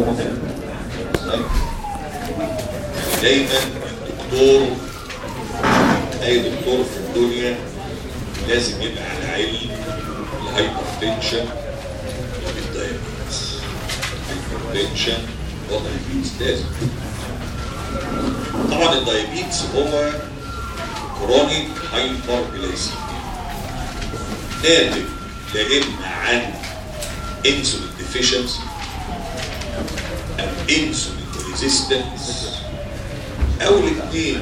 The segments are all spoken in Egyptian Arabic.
مهم دايما الدكتور اي دكتور في الدنيا لازم يبقى على علم الهايبرتنشن والدايابيتس الهايبرتنشن والدايابيتس لازم طبعا الدايابيتس هو كرونيك هايبر جلايسيميا ناتج لا اما عن انسولين ديفيشنسي او انسولين ريزيستنس او الاثنين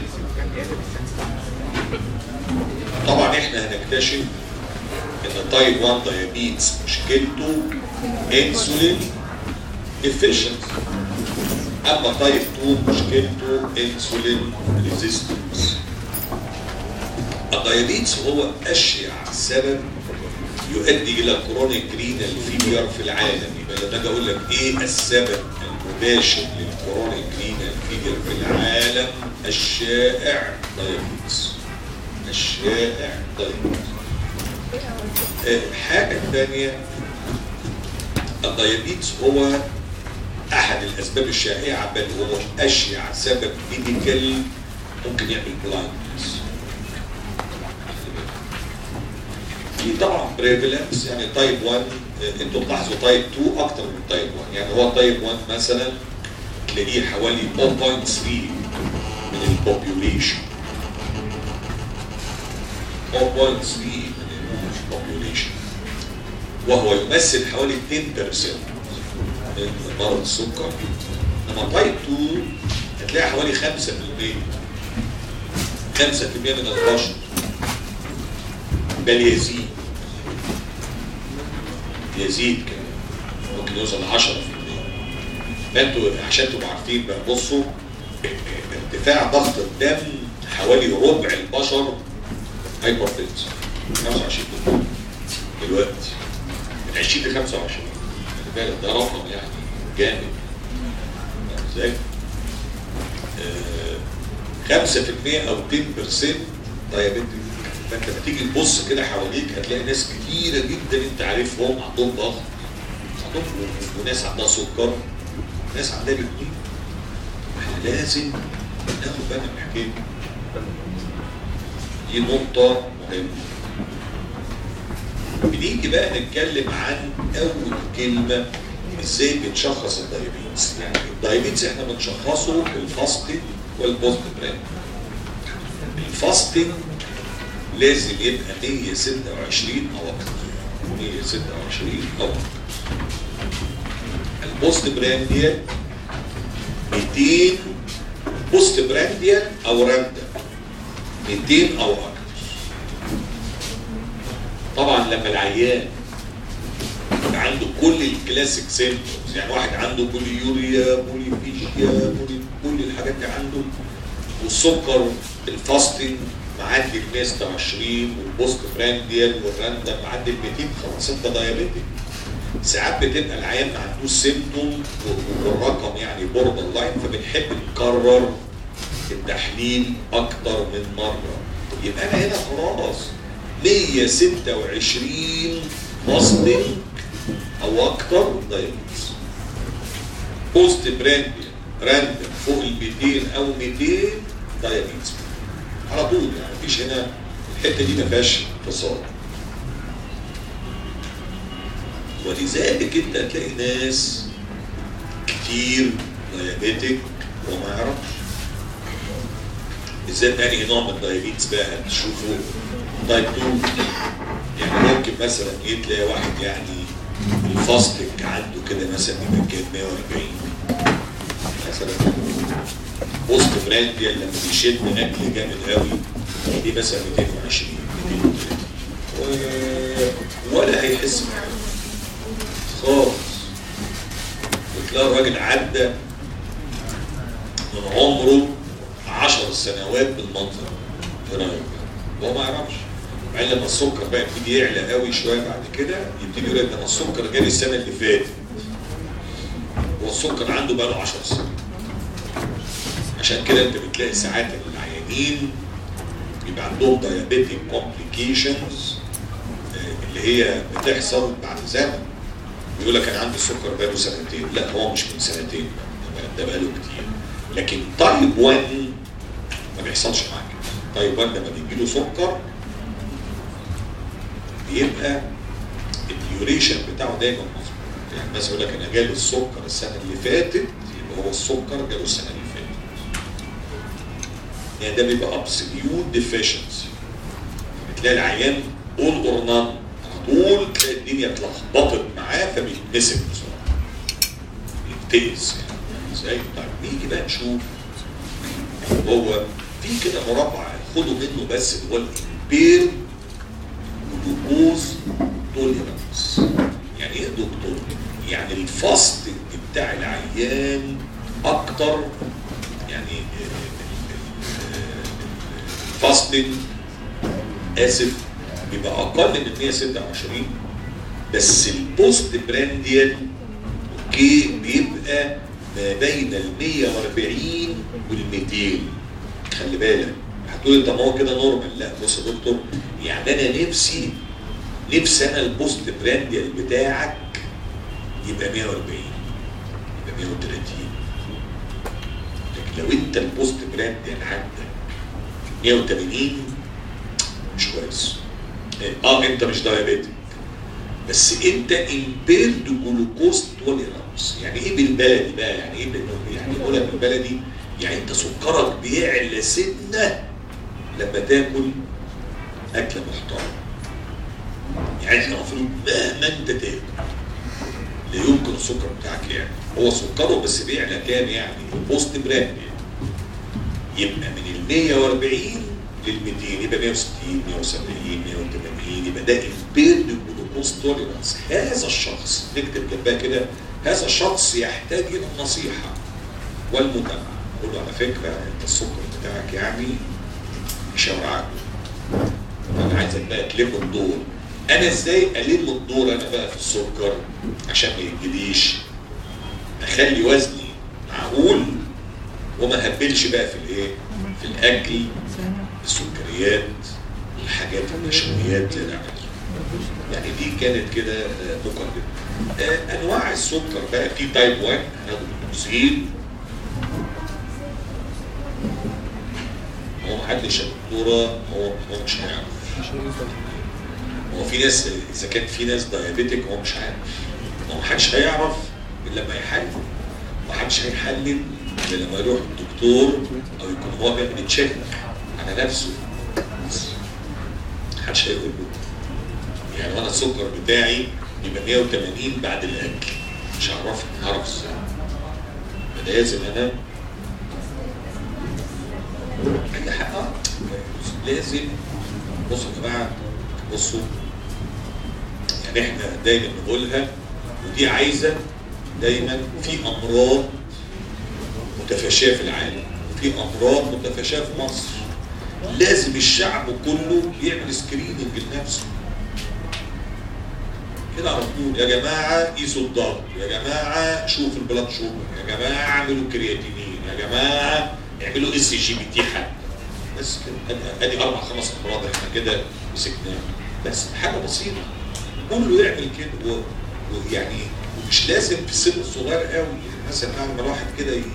طبعا احنا هنكتشف ان تايب 1 دايابيتس مشكلته انسولين ديفيشنسي اما تايب 2 مشكلته انسولين ريزيستنس الدايابيتس هو اشيع سبب يؤدي الى كرونيك رينال فيلير في العالم يبقى لما اجي اقول لك ايه السبب المباشر للكرونيك رينال فيلير في العالم الشائع دايابيتس الشائع دايابيتس الحاجة الثانية الدايابيتس هو أحد الأسباب الشائعة بل هو أشيع سبب ميديكال ممكن يعمل بلايندنس في طبعا بريفلنس يعني تايب 1 انتوا بتلاحظوا تايب 2 اكتر من تايب 1 يعني هو تايب 1 مثلا تلاقيه حوالي 0.3 من البوبيوليشن 0.3 من البوبيوليشن وهو يمثل حوالي 2% من مرض السكر انما تايب 2 هتلاقي حوالي 5% 5% من البشر بل يزيد يزيد كمان ممكن يوصل ل 10% فانتوا عشان تبقوا عارفين بقى بصوا ارتفاع ضغط الدم حوالي ربع البشر هايبر تنس 25 دلوقتي من 20 ل 25 خلي بالك ده رقم يعني جامد ازاي؟ آه 5% او 10% دايابيتك فانت لما تيجي تبص كده حواليك هتلاقي ناس كتيره جدا انت عارفهم عندهم ضغط عندهم وناس عندها سكر ناس عندها الاثنين احنا لازم ناخد بالنا من الحكايه دي نقطه مهمه بنيجي بقى نتكلم عن اول كلمه ازاي بنشخص الدايابيتس يعني الدايابيتس احنا بنشخصه بالفاستنج والبوست برين الفاستنج لازم يبقى 126 او اكتر 126 او اكتر البوست برانديال 200 بوست برانديال او راندا 200 او اكتر طبعا لما العيان يبقى عنده كل الكلاسيك سيمبتومز يعني واحد عنده بوليوريا بوليفيشيا بولي كل الحاجات دي عنده والسكر الفاستنج معدي ال 126 والبوست برانديال والراندم معدي ال 200 خلاص انت دايابيتك ساعات بتبقى العيان ما عندوش سيمتوم والرقم يعني بوردر لاين فبنحب نكرر التحليل اكتر من مره يبقى انا هنا خلاص 126 فاستنج او اكتر دايابيتس بوست برانديال راندم فوق ال 200 او 200 دايابيتس على طول يعني مفيش هنا الحته دي ما فيهاش اتصال ولذلك انت هتلاقي ناس كتير دايابيتك وما يعرفش بالذات انهي نوع من الدايابيتس بقى هتشوفه تايب 2 يعني ممكن مثلا تلاقي واحد يعني الفاستك عنده كده مثلا يبقى كام 140 مثلا بوست برانديال لما بيشد اكل جامد قوي دي مثلا 220 230 ولا هيحس بحاجه خالص وتلاقي الراجل عدى من عمره 10 سنوات بالمنظر ايه رايك هو ما يعرفش بعدين لما السكر بقى يبتدي يعلى قوي شويه بعد كده يبتدي يقول لك انا السكر جالي السنه اللي فاتت والسكر عنده بقى له 10 سنين عشان كده انت بتلاقي ساعات العيانين يبقى عندهم diabetic complications اللي هي بتحصل بعد زمن يقول لك انا عندي السكر بقاله سنتين لا هو مش من سنتين ده بقاله كتير لكن تايب 1 ما بيحصلش معاه كده تايب 1 لما بيجي له سكر بيبقى الديوريشن بتاعه دايما مظبوط يعني مثلا يقول لك انا جالي السكر السنه اللي فاتت يبقى هو السكر جاله السنه اللي فاتت يعني ده بيبقى ابسوليوت ديفيشنسي بتلاقي العيان اول اور نان على طول تلاقي الدنيا اتلخبطت معاه فبيتمسك بسرعه يبتئس يعني ازاي طيب نيجي بقى نشوف هو في كده مربع خدوا منه بس اللي هو الامبير جلوكوز توليرانس يعني ايه يا دكتور؟ يعني الفاستنج بتاع العيان اكتر يعني الفاستنج اسف بيبقى اقل من 126 بس البوست برانديال اوكي بيبقى ما بين ال 140 وال 200 خلي بالك هتقول انت ما هو كده نورمال لا بص يا دكتور يعني انا نفسي نفسي انا البوست برانديال بتاعك يبقى 140 يبقى 130 لكن لو انت البوست برانديال عندك 180 مش كويس اه انت مش دايابيتك بس انت امبيرد جلوكوز توليرانس يعني ايه بالبلدي بقى يعني ايه بال- يعني نقولها بالبلدي يعني انت سكرك بيعلى سنه لما تاكل اكله محترمه يعني احنا المفروض مهما انت تاكل لا يمكن السكر بتاعك يعني هو سكره بس بيعلى كام يعني البوست براند يعني يبقى من ال 140 لل 200 يبقى 160 170 180 يبقى ده امبيرد جلوكوز توليرانس هذا الشخص نكتب جنبها كده هذا الشخص يحتاج الى النصيحه والمتابعه اقول له على فكره انت السكر بتاعك يعني مش هيوعك انا عايزك بقى تلم الدور انا ازاي الم الدور انا بقى في السكر عشان ما يجيليش اخلي وزني معقول وما هبلش بقى في الايه في الاكل السكريات الحاجات النشويات زي ده يعني دي كانت كده آه، مقدمه آه، انواع السكر بقى في تايب 1 هناخد التفصيل هو محدش يا دكتوره هو هو مش هيعرف هو في ناس اذا كان في ناس دايابيتك هو مش عارف هو محدش هيعرف الا لما يحلل محدش هيحلل الا لما يروح الدكتور او يكون هو بيعمل تشيك على نفسه محدش هيقول له يعني وانا السكر بتاعي يبقى 180 بعد الاكل مش هعرف هعرف ازاي لازم انا عندي حق آه. لازم بصوا يا جماعه بصوا يعني احنا دايما نقولها ودي عايزه دايما في امراض متفاشيه في العالم وفي امراض متفاشيه في مصر لازم الشعب كله يعمل سكريننج لنفسه كده على طول يا جماعه قيسوا الضغط يا جماعه شوفوا البلاد شوجر يا جماعه اعملوا كرياتينين يا جماعه اعملوا اس جي بي تي حتى بس كده أدي- ادي اربع خمس امراض احنا كده مسكناها بس حاجه بسيطه كله يعمل كده و- ويعني ومش لازم في السن الصغير قوي يعني مثلا بعد ما الواحد كده ي-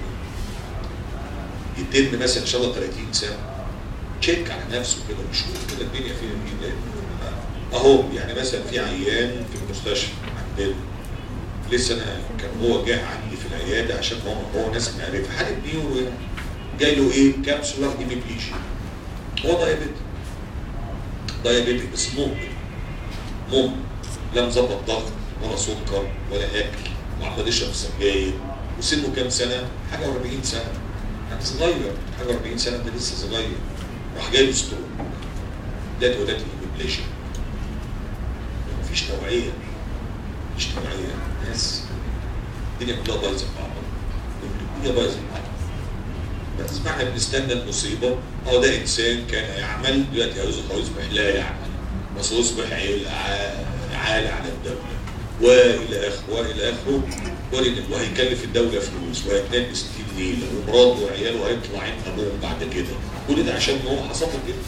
يعني يتم مثلا ان شاء الله 30 سنه تشيك على نفسه كده ويشوف كده الدنيا فيها ايه لأن اهو يعني مثلا في عيان في المستشفى عندنا لسه انا كان هو جه عندي في العياده عشان هو هو ناس معرفه حاله نيورو يعني جاي له ايه كابسولار هيميبليجيا هو دايابيتك دايابيتك بس ممكن ممكن لا مظبط ضغط ولا سكر ولا اكل وعمال يشرب سجاير وسنه كام سنه؟ حاجه 40 سنه يعني صغير حاجه 40 سنه ده لسه صغير راح جاي له ستروك ده ولاد الهيموبليجيا مفيش توعيه مفيش توعيه ناس الدنيا كلها بايظه في بعضها الدنيا بايظه في بعضها بس ما احنا بنستنى المصيبه اه ده انسان كان يعمل دلوقتي هيصبح هيصبح لا يعمل بس يصبح عيل- ع- عالة على الدوله والى اخره والى اخره ولن- وهيكلف الدوله فلوس وهيتنام 60 ليله ومراته وعياله هيطلع عين ابوهم بعد كده كل ده عشان هو حصل له كده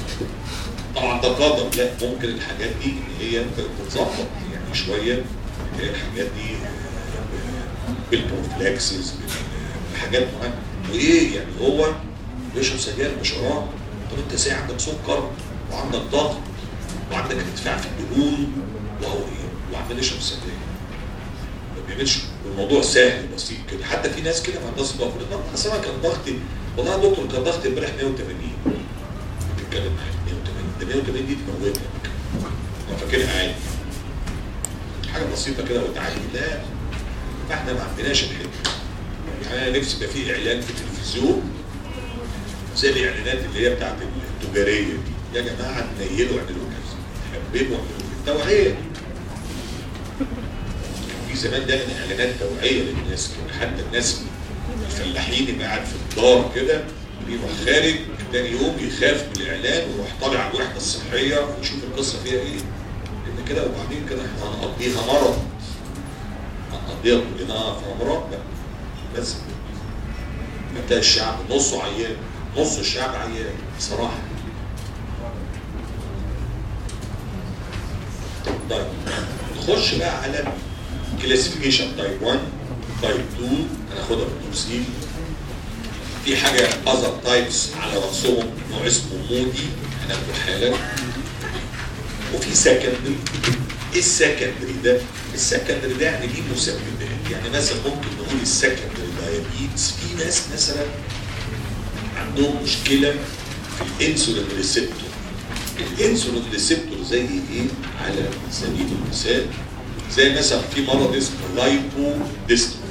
طبعا ده قدر لا ممكن الحاجات دي ان هي تتظبط يعني شويه الحاجات دي بالبروفلاكسس حاجات معينه وايه يعني هو بيشرب سجاير بشراب طب انت ازاي عندك سكر وعندك ضغط وعندك ارتفاع في الدهون وهو ايه وعمال يشرب سجاير ما بيعملش الموضوع سهل بسيط كده حتى في ناس كده ما عندهاش ضغط اصل انا كان ضغطي والله يا دكتور كان ضغطي امبارح 180 بتتكلم معايا 180 ده 180 دي تموتك انا فاكرها عادي حاجه بسيطه كده وتعالي لا فاحنا ما عندناش الحته يعني انا نفسي يبقى في اعلان في التلفزيون زي الاعلانات اللي هي بتاعت التجاريه دي يا جماعه تنيلوا اعملوا كذا حببوا اعملوا توعيه في زمان دايما اعلانات توعيه للناس كده حتى الناس الفلاحين يبقى قاعد في الدار كده يروح خارج تاني يوم يخاف من الاعلان ويروح طالع على الوحده الصحيه ويشوف القصه فيها ايه لان كده وبعدين كده احنا هنقضيها مرض هنقضيها كلنا في امراض بقى بس هتلاقي الشعب نصه عيان نص الشعب عيان بصراحه طيب نخش بقى على كلاسيفيكيشن تايب 1 تايب 2 هناخدها بالتفصيل في حاجه اذر تايبس على راسهم نوع اسمه مودي هناخده حالا وفي سكندري ايه السكندري ده؟ السكندري ده يعني ليه مسببات يعني مثلا ممكن نقول السكندري دايابيتس في ناس مثلا عندهم مشكله في الانسولين ريسبتور الانسولين ريسبتور زي ايه؟ على سبيل المثال زي مثلا في مرض اسمه لايبو ديستروفي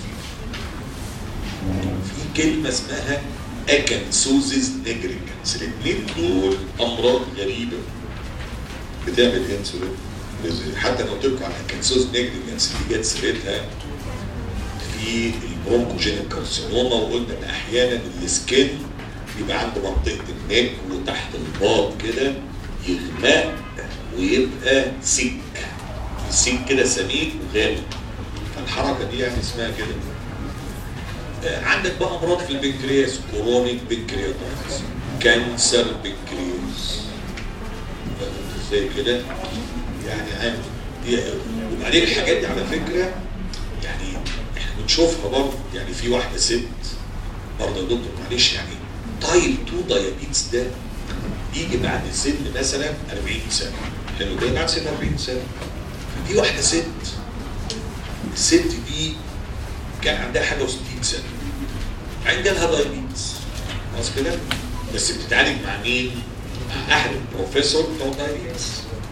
في كلمه اسمها اكنسوزيس نيجريكانس الاثنين دول امراض غريبه بتعمل انسولين حتى لو قلت لكم على اكنسوز نيجريكانس اللي جت سيرتها في البرونكوجينيك كارسينوما وقلنا ان احيانا السكين يبقى عند منطقه النك وتحت الباط كده يغمق ويبقى سك السين كده سميك وغامق فالحركه دي يعني اسمها كده آه عندك بقى امراض في البنكرياس كورونيك بنكرياتايتس كانسر بنكرياس ازاي كده يعني عامل دي وبعدين الحاجات دي على فكره يعني احنا بنشوفها برضه يعني في واحده ست برضه يا دكتور معلش يعني تايب 2 دايابيتس ده بيجي بعد سن مثلا 40 سنه حلو كده بعد سن 40 سنه في واحدة ست الست دي كان عندها حاجة و60 سنة عندها لها دايبيتس خلاص كده بس بتتعالج مع مين؟ مع أحد البروفيسور بتوع دايبيتس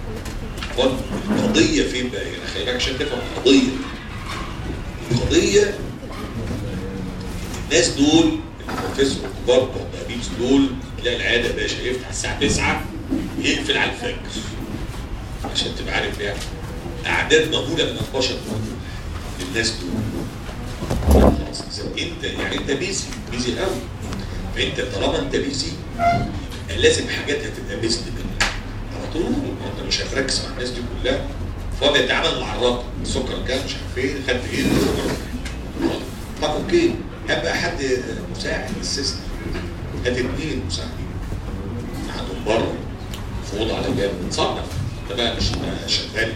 القضية فين بقى؟ يعني خلي بالك عشان تفهم القضية القضية الناس دول البروفيسور الكبار بتوع دايبيتس دول تلاقي العيادة يا باشا يفتح الساعة 9 يقفل على الفجر عشان تبقى عارف يعني اعداد مهوله من البشر للناس دول خلاص انت يعني انت بيزي بيزي قوي فانت طالما انت بيزي لازم حاجات هتبقى بيزد منها على طول انت مش هتركز مع الناس دي كلها فهو بيتعامل مع الرقم السكر كام مش عارف ايه خدت ايه طب اوكي هبقى حد مساعد اسيستنت هات اثنين مساعدين قعدوا بره في اوضه على جنب تصنف انت بقى مش شغال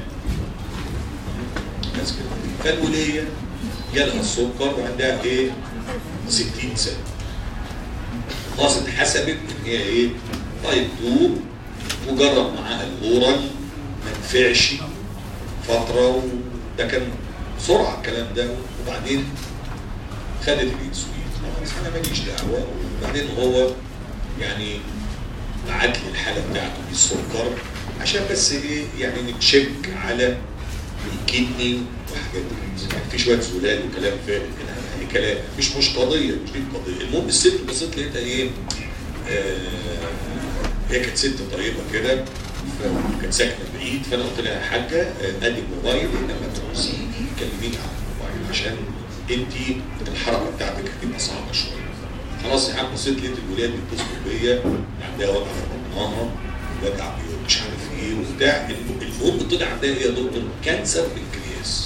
بس كده فالولية جالها السكر وعندها ايه 60 سنة خلاص اتحسبت ان هي ايه تايب 2 وجرب معاها الاورال ما نفعش فترة وده كان بسرعة الكلام ده وبعدين خدت الانسولين خلاص انا ماليش دعوة وبعدين هو يعني بعت لي الحالة بتاعته بالسكر عشان بس ايه يعني نتشيك على الكدني وحاجات كده يعني في شويه زلال وكلام فارغ كده يعني كلام مش مش قضيه مش دي القضيه المهم الست بصيت لقيتها ايه آه هي كانت ست طيبه كده كانت ساكنه بعيد فانا قلت لها يا حاجه ادي موبايل لما تعوزيني كلميني على الموبايل عشان انت الحركه بتاعتك هتبقى صعبه شويه خلاص يا عم بصيت لقيت الولاد بيتصلوا بيا عندها وجع في بطنها وجع مش عارف ايه وبتاع المهم طلع عندها ايه يا دكتور كانسر بنكرياس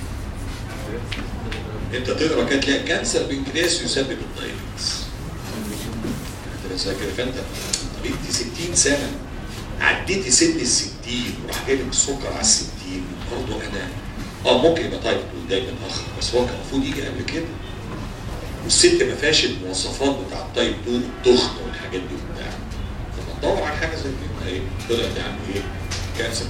انت تقرا كده تلاقي كانسر بنكرياس يسبب الدايابيتس انت كده فانت طب انت 60 سنه عديتي سن ال 60 وراح جاي لك السكر على ال 60 برضه انا اه ممكن يبقى تايب 2 دايما اخر بس هو كان المفروض يجي قبل كده والست ما فيهاش المواصفات بتاع التايب 2 التخن والحاجات دي وبتاع فما تدور على حاجه زي كده ايه طلعت يعني ايه كانسر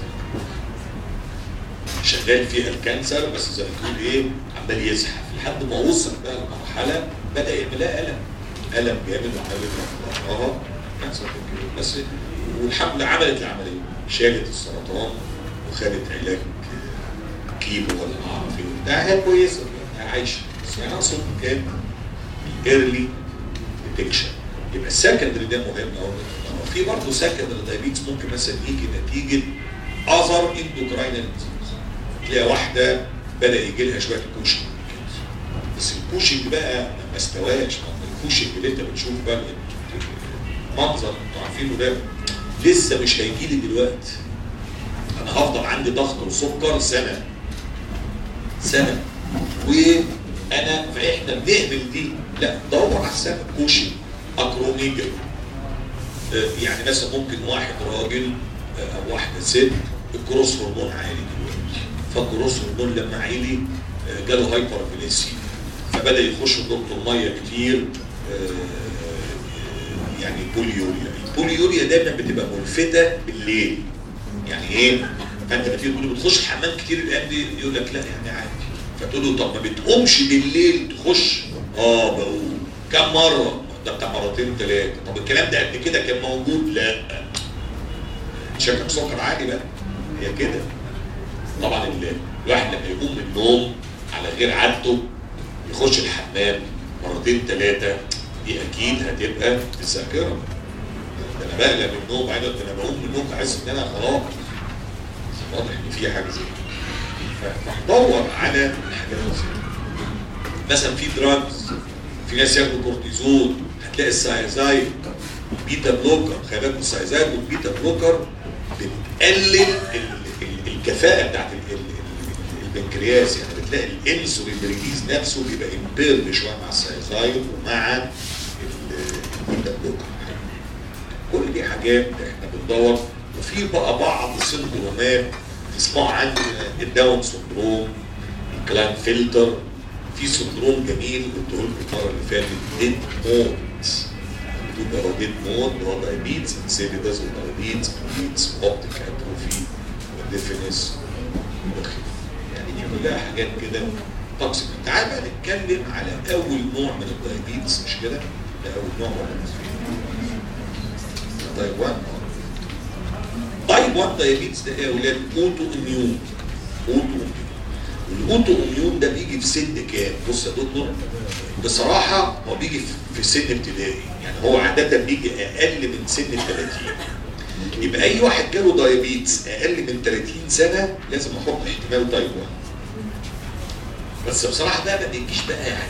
شغال فيها الكانسر بس زي ما تقول ايه عمال يزحف لحد ما وصل بقى لمرحله بدا يعمل لها الم الم جامد وعمال يضرب ظهرها كانسر كده. بس والحمد لله عملت العمليه شالت السرطان وخدت علاج كيمو ولا ما اعرف ايه وبتاع هي كويسه يعني عايشه بس يعني اقصد كان الايرلي ديتكشن يبقى السكندري ده مهم قوي في برضه سكندري دايبيتس ممكن مثلا يجي نتيجه اذر اندوكراينال تلاقي واحده بدا يجي لها شويه كوشنج بس الكوشنج بقى ما استواش الكوشنج اللي انت بتشوف بقى منظر انتوا عارفينه ده لسه مش هيجي لي دلوقتي انا هفضل عندي ضغط وسكر سنه سنه وانا فاحنا بنهمل دي لا دور على السبب كوشنج اكروميجل آه، يعني مثلا ممكن واحد راجل آه، او واحده ست الكروس هرمون عالي دلوقتي فالكروس هرمون لما عالي آه، جاله هايبر فبدا يخش دكتور ميه كتير آه، يعني بوليوريا البوليوريا دايما بتبقى ملفته بالليل يعني ايه فانت بتيجي تقول له بتخش الحمام كتير الايام دي يقول لك لا يعني عادي فتقول له طب ما بتقومش بالليل تخش اه بقوم كم مره ده بتاع مرتين ثلاثه طب الكلام ده قبل كده كان موجود لا شكلك سكر عالي بقى هي كده طبعا ال- الواحد لما يقوم من النوم على غير عادته يخش الحمام مرتين ثلاثه دي اكيد هتبقى الذاكره ده انا بقلق من النوم بعد ده انا بقوم من النوم بحس ان انا خلاص واضح ان في حاجه زي كده فدور على الحاجات دي مثلا في دراجز في ناس ياخدوا كورتيزون هتلاقي السايزايد بيتا بلوكر خلي بالك السايزايد والبيتا بلوكر بتقلل ال- ال- الكفاءه بتاعت ال- ال- ال- البنكرياس يعني بتلاقي الانسولين ريليز نفسه بيبقى امبيرد شويه مع السايزايد ومع ال- البيتا بلوكر كل دي حاجات احنا بندور وفي بقى بعض السندرومات تسمعوا عن الداون سندروم الكلام فلتر في سندروم جميل قلته لكم المره اللي فاتت ديد مود بتبقى هو ديد مود اللي هو دايبيتس انسيليدس ودايبيتس بيتس اوبتيك اتروفي وديفينس يعني دي كلها حاجات كده توكسيك تعال بقى نتكلم على اول نوع من الدايبيتس مش كده؟ ده اول نوع ولا تايب 1 تايب 1 دايابيتس ده ايه يا اولاد اوتو اميون اوتو اميون الاوتو اميون ده بيجي في سن كام بص يا دكتور بصراحه هو بيجي في- في سن ابتدائي يعني هو عاده بيجي اقل من سن ال 30 يبقى اي واحد جاله دايابيتس اقل من 30 سنه لازم احط احتمال تايب 1 بس بصراحه بقى ما بيجيش بقى يعني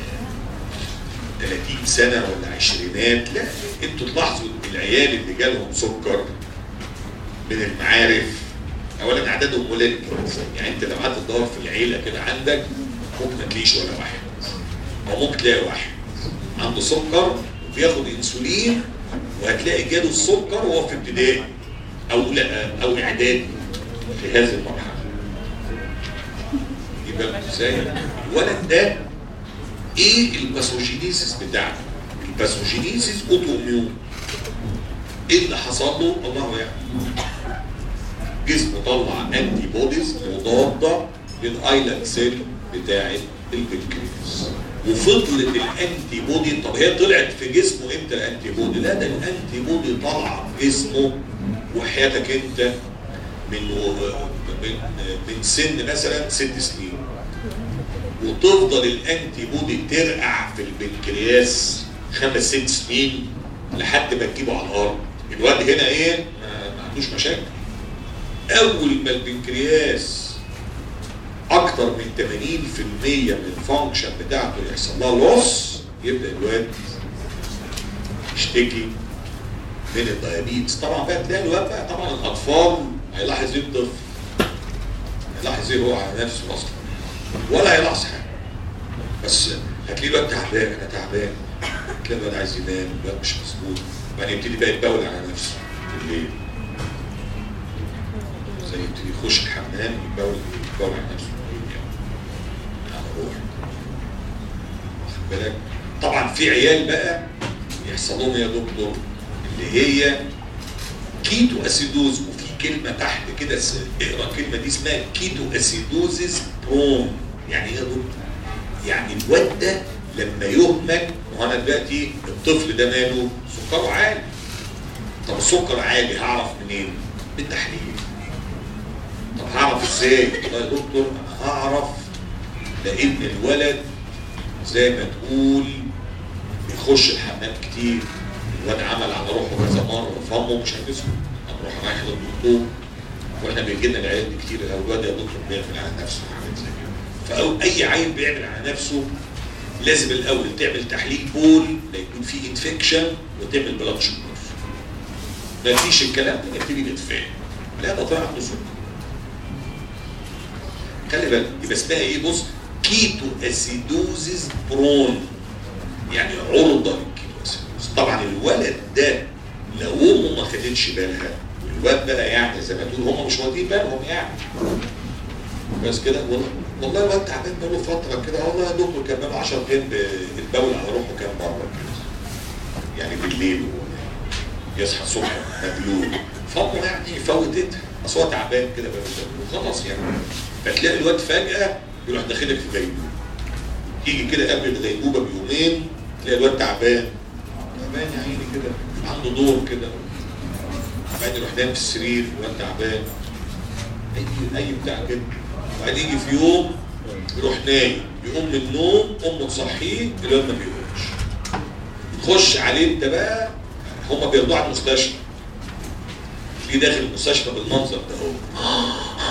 30 سنه ولا عشرينات لا انتوا تلاحظوا ان العيال اللي جالهم سكر من المعارف اولا عددهم قليل جدا يعني انت لو قعدت تدور في العيله كده عندك ممكن ما تلاقيش ولا واحد او ممكن تلاقي واحد عنده سكر وبياخد انسولين وهتلاقي جاله السكر وهو في ابتدائي او لا او اعدادي في هذه المرحله يبقى ازاي الولد ده ايه الباثوجينيسيس بتاعته الباثوجينيسيس اوتو اميون ايه اللي حصل له الله يعلم جسمه طلع انتي بوديز مضاده للايلاند سيل بتاعه البنكرياس وفضلت الانتي بودي طب هي طلعت في جسمه امتى الانتي بودي لا ده الانتي بودي طالعه في جسمه وحياتك انت من من من سن مثلا ست سنين وتفضل الانتي بودي ترقع في البنكرياس خمس ست سنين لحد ما تجيبه على الارض الواد هنا ايه ما ما عندوش مشاكل اول ما البنكرياس اكتر من 80% من الفانكشن بتاعته يحصل لها لوس يبدا الواد يشتكي من الدايابيتس طبعا بقى تلاقي الواد بقى طبعا الاطفال هيلاحظ ايه الطفل هيلاحظ ايه هو على نفسه اصلا ولا هيلاحظ حاجه بس هتلاقيه الواد تعبان انا تعبان تلاقي الواد عايز ينام الواد مش مظبوط بعدين يبتدي بقى يتبول على نفسه في الليل زي يبتدي يخش الحمام يتبول يتبول على نفسه الروح واخد بالك طبعا في عيال بقى يحصل لهم يا دكتور اللي هي كيتو اسيدوز وفي كلمه تحت كده س- اقرا الكلمه دي اسمها كيتو اسيدوزيس برون يعني ايه يا دكتور؟ يعني الواد ده لما يهمل وانا دلوقتي الطفل ده ماله سكره عالي طب السكر عالي هعرف منين؟ بالتحليل طب هعرف ازاي؟ والله يا دكتور انا هعرف لان الولد زي ما تقول بيخش الحمام كتير الواد عمل على روحه كذا مره فامه مش هتسكت هنروح رايح للدكتور واحنا بيجي لنا العيال دي كتير قوي الواد يا دكتور بيعمل على نفسه حاجات زي كده فأو اي عيل بيعمل على نفسه لازم الاول تعمل تحليل بول لا يكون فيه انفكشن وتعمل بلاد شوجر ما فيش الكلام ده نبتدي نتفاهم لا ده طلع عنده سكر خلي بالك يبقى اسمها ايه بص كيتو اسيدوزيس برون يعني عرضه للكيتو اسيدوزيس طبعا الولد ده لو امه ما خدتش بالها والواد بقى يعني زي ما تقول هم مش واخدين بالهم يعني بس كده والله والله الواد تعبان بقاله فتره كده والله يا دكتور كان بقاله 10 ايام البول على روحه كام مره كده يعني بالليل يصحى الصبح مبلول فامه يعني فوتت اصل هو تعبان كده بقى خلاص يعني فتلاقي الواد فجاه يروح داخلك في غيبوبه يجي كده قبل الغيبوبه بيومين تلاقي الواد تعبان تعبان يا عيني كده عنده دور كده بعدين يروح نايم في السرير الواد تعبان اي اي بتاع كده وبعدين يجي في يوم يروح نايم يقوم من النوم امه تصحيه الواد ما بيقومش تخش عليه انت بقى هم بيرضعوا على المستشفى تلاقيه داخل المستشفى بالمنظر ده هو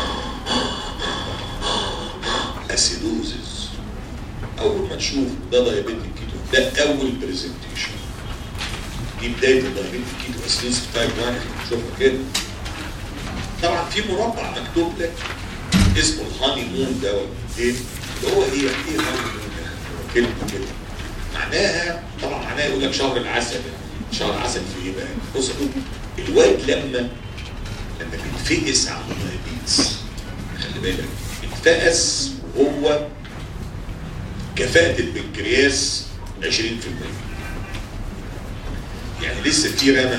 اسيدوزز اول ما تشوف ده دايابيتيك كيتو ده اول برزنتيشن دي بدايه الدايابيتيك كيتو اسيدوزز تايب 1 شوفها كده طبعا في مربع مكتوب لك اسمه الهاني مون ده ولا ايه اللي هو ايه ايه الهاني مون ده كلمه كده معناها طبعا معناها يقول لك شهر العسل يعني شهر عسل في ايه بقى بص الواد لما لما بيتفقس عن الدايابيتس خلي بالك اتفقس وهو كفاءة البنكرياس 20% يعني لسه في رمى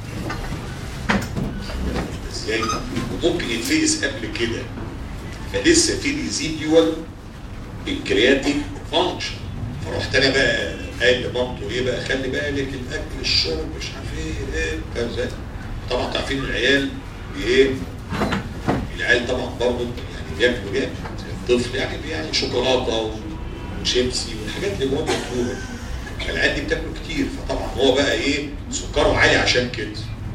ازاي وممكن يتفقس قبل كده فلسه في ريزيديوال بنكرياتيك فانكشن فرحت انا بقى قايل لمامته ايه بقى خلي بالك الاكل الشرب مش عارف ايه ايه كذا طبعا تعرفين العيال ايه العيال طبعا برضه يعني بياكلوا جامد الطفل يعني يعني شوكولاته وشيبسي والحاجات اللي جوه مكتوبه العيال دي بتاكل كتير فطبعا هو بقى ايه سكره عالي عشان كده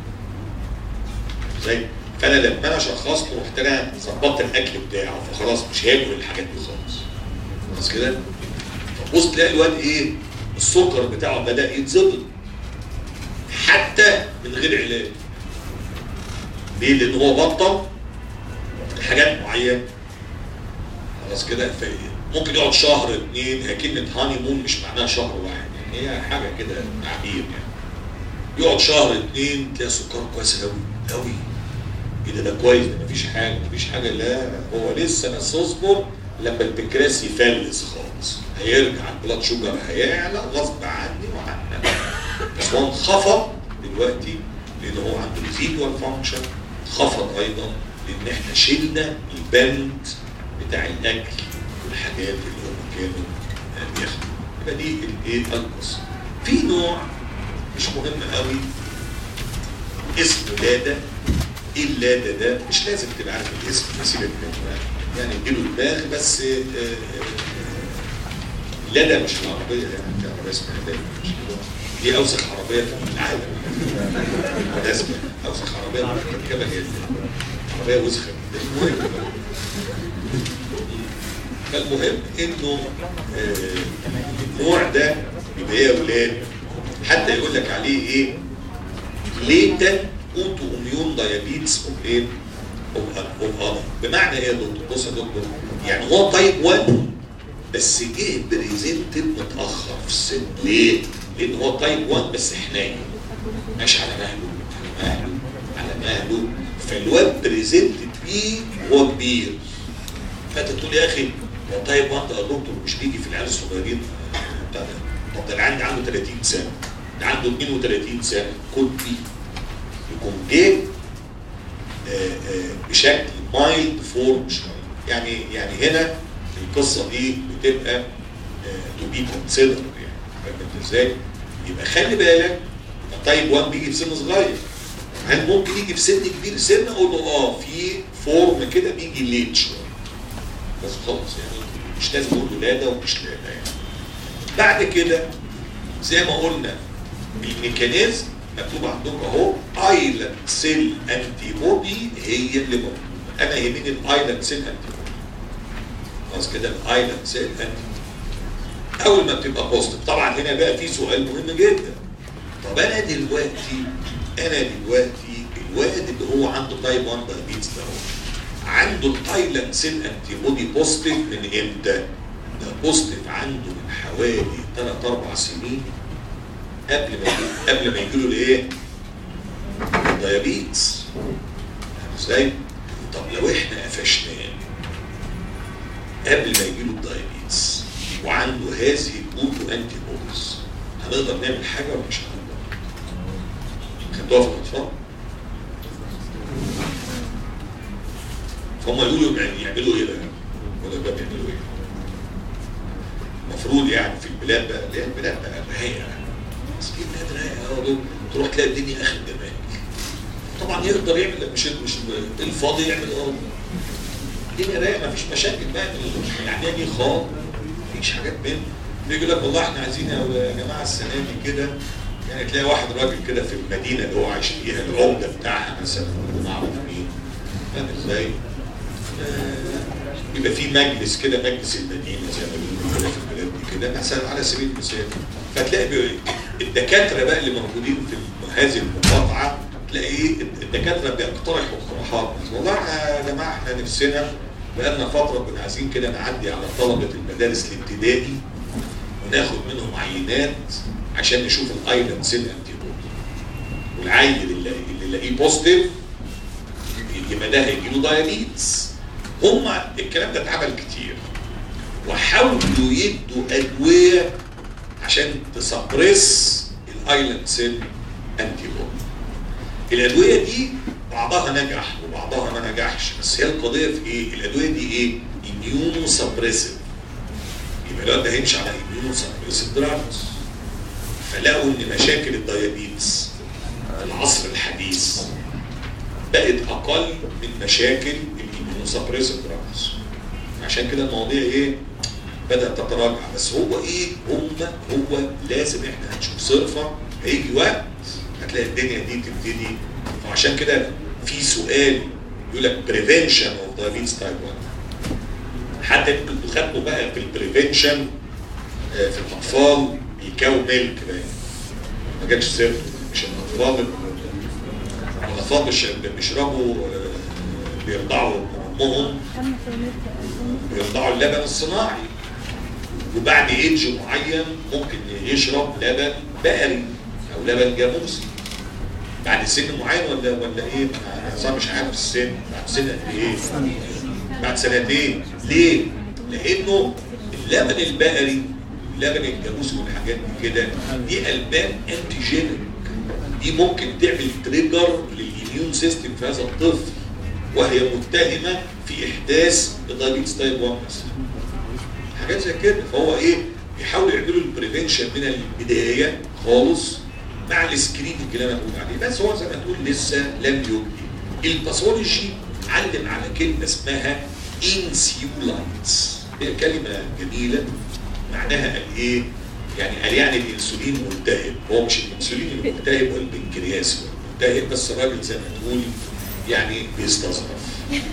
زي فانا لما انا شخصت رحت انا ظبطت الاكل بتاعه فخلاص مش هاكل الحاجات دي خالص خلاص كده فبص تلاقي الواد ايه السكر بتاعه بدا يتظبط حتى من غير علاج ليه؟ لان هو بطل حاجات معينه خلاص كده ممكن يقعد شهر اتنين هي كلمه هاني مون مش معناها شهر واحد يعني هي حاجه كده تعبير يعني يقعد شهر اتنين تلاقي سكر كويس قوي قوي ايه ده ده كويس ده مفيش حاجه مفيش حاجه لا هو لسه بس اصبر لما البنكرياس يفلس خالص هيرجع البلاد شوجر هيعلى غصب عني وعنك بس هو انخفض دلوقتي لان هو عنده ريزيدوال فانكشن انخفض ايضا لان احنا شلنا البند بتاع الاكل والحاجات اللي هم كانوا بياخدوا يبقى دي الايه القصه في نوع مش مهم قوي اسمه لادا ايه اللادا ده مش لازم تبقى عارف الاسم سيبك منه يعني اديله دماغ بس لادا مش العربيه يعني في عربيه اسمها لادا مش كده دي اوسخ عربيه في العالم بالمناسبه اوسخ عربيه مركبه هي عربيه وسخه المهم فالمهم انه النوع ده يبقى ايه يا اولاد حتى يقول لك عليه ايه ليتا اوتو اميون دايابيتس اوف ايه اوف اه بمعنى ايه يا دكتور بص يا دكتور يعني هو تايب 1 بس جه بريزنتد متاخر في السن ليه؟ لان هو تايب 1 بس حنين ماشي على مهله على مهله على مهله فالواد بريزنتد بيه وهو كبير فانت تقول يا اخي هو تايب 1 ده يا دكتور مش بيجي في العيال الصغيرين بتاع ده طب ده العيال عنده 30 سنه ده عنده 32 سنه كود بي يكون جه آه، آه، بشكل مايلد فورم شويه يعني يعني هنا القصه دي بتبقى تو بي كونسيدر يعني فاهم انت ازاي؟ يبقى خلي بالك تايب 1 بيجي في سن صغير هل ممكن يجي في سن كبير سن اقول له اه في فورم كده بيجي ليت شويه بس خلاص يعني مش لازم اقول ولاده ومش لاده يعني بعد كده زي ما قلنا الميكانيزم مكتوب عندكم اهو ايلاند سيل انتي بودي هي اللي موجوده انا يهمني الايلاند سيل انتي بودي خلاص كده الايلاند سيل انتي اول ما بتبقى بوزيتيف طبعا هنا بقى في سؤال مهم جدا طب انا دلوقتي انا دلوقتي الواد اللي هو عنده تايب 1 دايابيتس ده هو عنده الايلاند سيل انتي بودي بوزيتيف من امتى؟ ده بوزيتيف عنده من حوالي 3 4 سنين قبل ما يجي- قبل ما يجي له الايه؟ الدايابيتس فاهم ازاي؟ طب لو احنا قفشناه قبل ما يجي له الدايابيتس وعنده هذه الاوتو انتي بوديز هنقدر نعمل حاجه ولا مش هنقدر؟ خدوها في الاطفال؟ فهم يقولوا يعني يعملوا ايه بقى؟ ولا ده بيعملوا ايه؟ المفروض يعني في البلاد بقى اللي هي البلاد بقى رايقه مسكين بلاد رايقه أهو دول. تروح تلاقي الدنيا اخر جمال طبعا يقدر يعمل مش مش الفاضي يعمل اه الدنيا رايقه مفيش مشاكل بقى يعني دي خالص مفيش حاجات بين يجي لك والله احنا عايزين يا يا جماعه السنه دي كده يعني تلاقي واحد راجل كده في المدينه اللي هو عايش فيها العمده بتاعها مثلا ما اعرف مين فاهم ازاي؟ آه، يبقى في مجلس كده مجلس المدينه زي ما بيقولوا كده في البلاد دي كده مثلا على سبيل المثال فتلاقي بي- الدكاتره بقى اللي موجودين في هذه المقاطعه تلاقي الدكاتره بيقترحوا اقتراحات والله احنا يا جماعه احنا نفسنا بقالنا فتره كنا عايزين كده نعدي على طلبه المدارس الابتدائي وناخد منهم عينات عشان نشوف الايلاند سيل انتي والعيل اللي اللي يلاقيه بوزيتيف يبقى ده هيجي له دايابيتس هم الكلام ده اتعمل كتير وحاولوا يدوا ادويه عشان تسبريس الايلاند سيل انتي بودي الادويه دي بعضها نجح وبعضها ما نجحش بس هي القضيه في ايه؟ الادويه دي ايه؟ اميونو سبريسيف يبقى الواد ده هيمشي على اميونو سبريسيف دراجز فلقوا ان مشاكل الدايابيتس في العصر الحديث بقت اقل من مشاكل الاميونو سبريسيف دراجز عشان كده المواضيع ايه؟ بدات تتراجع بس هو ايه؟ هم هو لازم احنا هنشوف صرفه هيجي وقت هتلاقي الدنيا دي تبتدي فعشان كده في سؤال يقول لك بريفنشن اوف دايابيتس تايب 1 حتى انتوا انتوا خدتوا بقى في البريفنشن في الاطفال بيكاو ميلك باين ما جاتش سيرته مش الاطفال الاطفال مش بيشربوا آه، بيرضعوا امهم بيرضعوا اللبن الصناعي وبعد ايدج معين ممكن يشرب لبن بقري او لبن جاموسي بعد سن معين ولا ولا ايه؟ انا صار مش عارف السن بعد سن قد ايه؟ بعد سنتين ليه؟ لانه اللبن البقري اللبن الجاموسي والحاجات دي كده دي البان انتيجينيك دي ممكن تعمل تريجر للاميون سيستم في هذا الطفل وهي متهمه في احداث دايابيتس تايب 1 مثلا حاجات زي كده فهو ايه بيحاولوا يعملوا البريفنشن من البدايه خالص مع السكريننج اللي انا بقول عليه بس هو زي ما تقول لسه لم يجدي الباثولوجي علم على كلمه اسمها انسيولايتس هي كلمه جميله معناها قال ايه؟ يعني قال يعني الانسولين ملتهب هو مش الانسولين الملتهب والبنكرياس هو الملتهب بس الراجل زي ما تقول يعني بيستظرف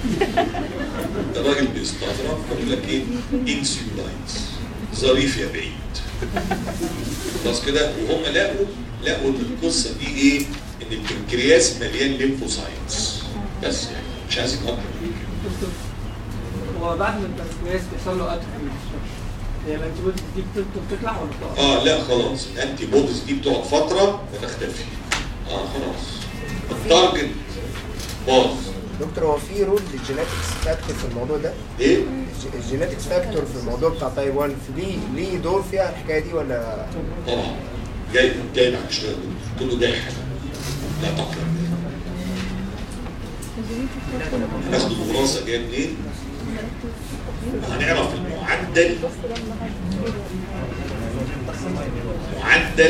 الراجل بيستظرف بيقول لك ايه؟ انسيولايتس ظريف يا بعيد خلاص كده وهم لقوا لقوا ان القصه دي ايه؟ ان البنكرياس مليان ليمفوسايتس بس يعني مش عايزين اكتر من كده دكتور هو بعد ما البنكرياس بيحصل له اتروفي ما بتشتغلش هي الانتيبيوتيك دي بت- بتطلع ولا بتقع؟ اه لا خلاص الانتي بوديز دي بتقعد فتره وتختفي اه خلاص التارجت باظ دكتور هو في رول للجينetics فاكتور في الموضوع ده؟ ايه؟ الج- الجينetics فاكتور في الموضوع بتاع تايب 1 في ليه ليه دور فيها الحكايه دي ولا طبعا جاي جاي بعد شويه كله جاي حاجه لا تقلق ناخد الوراثه جايه منين؟ وهنعرف المعدل معدل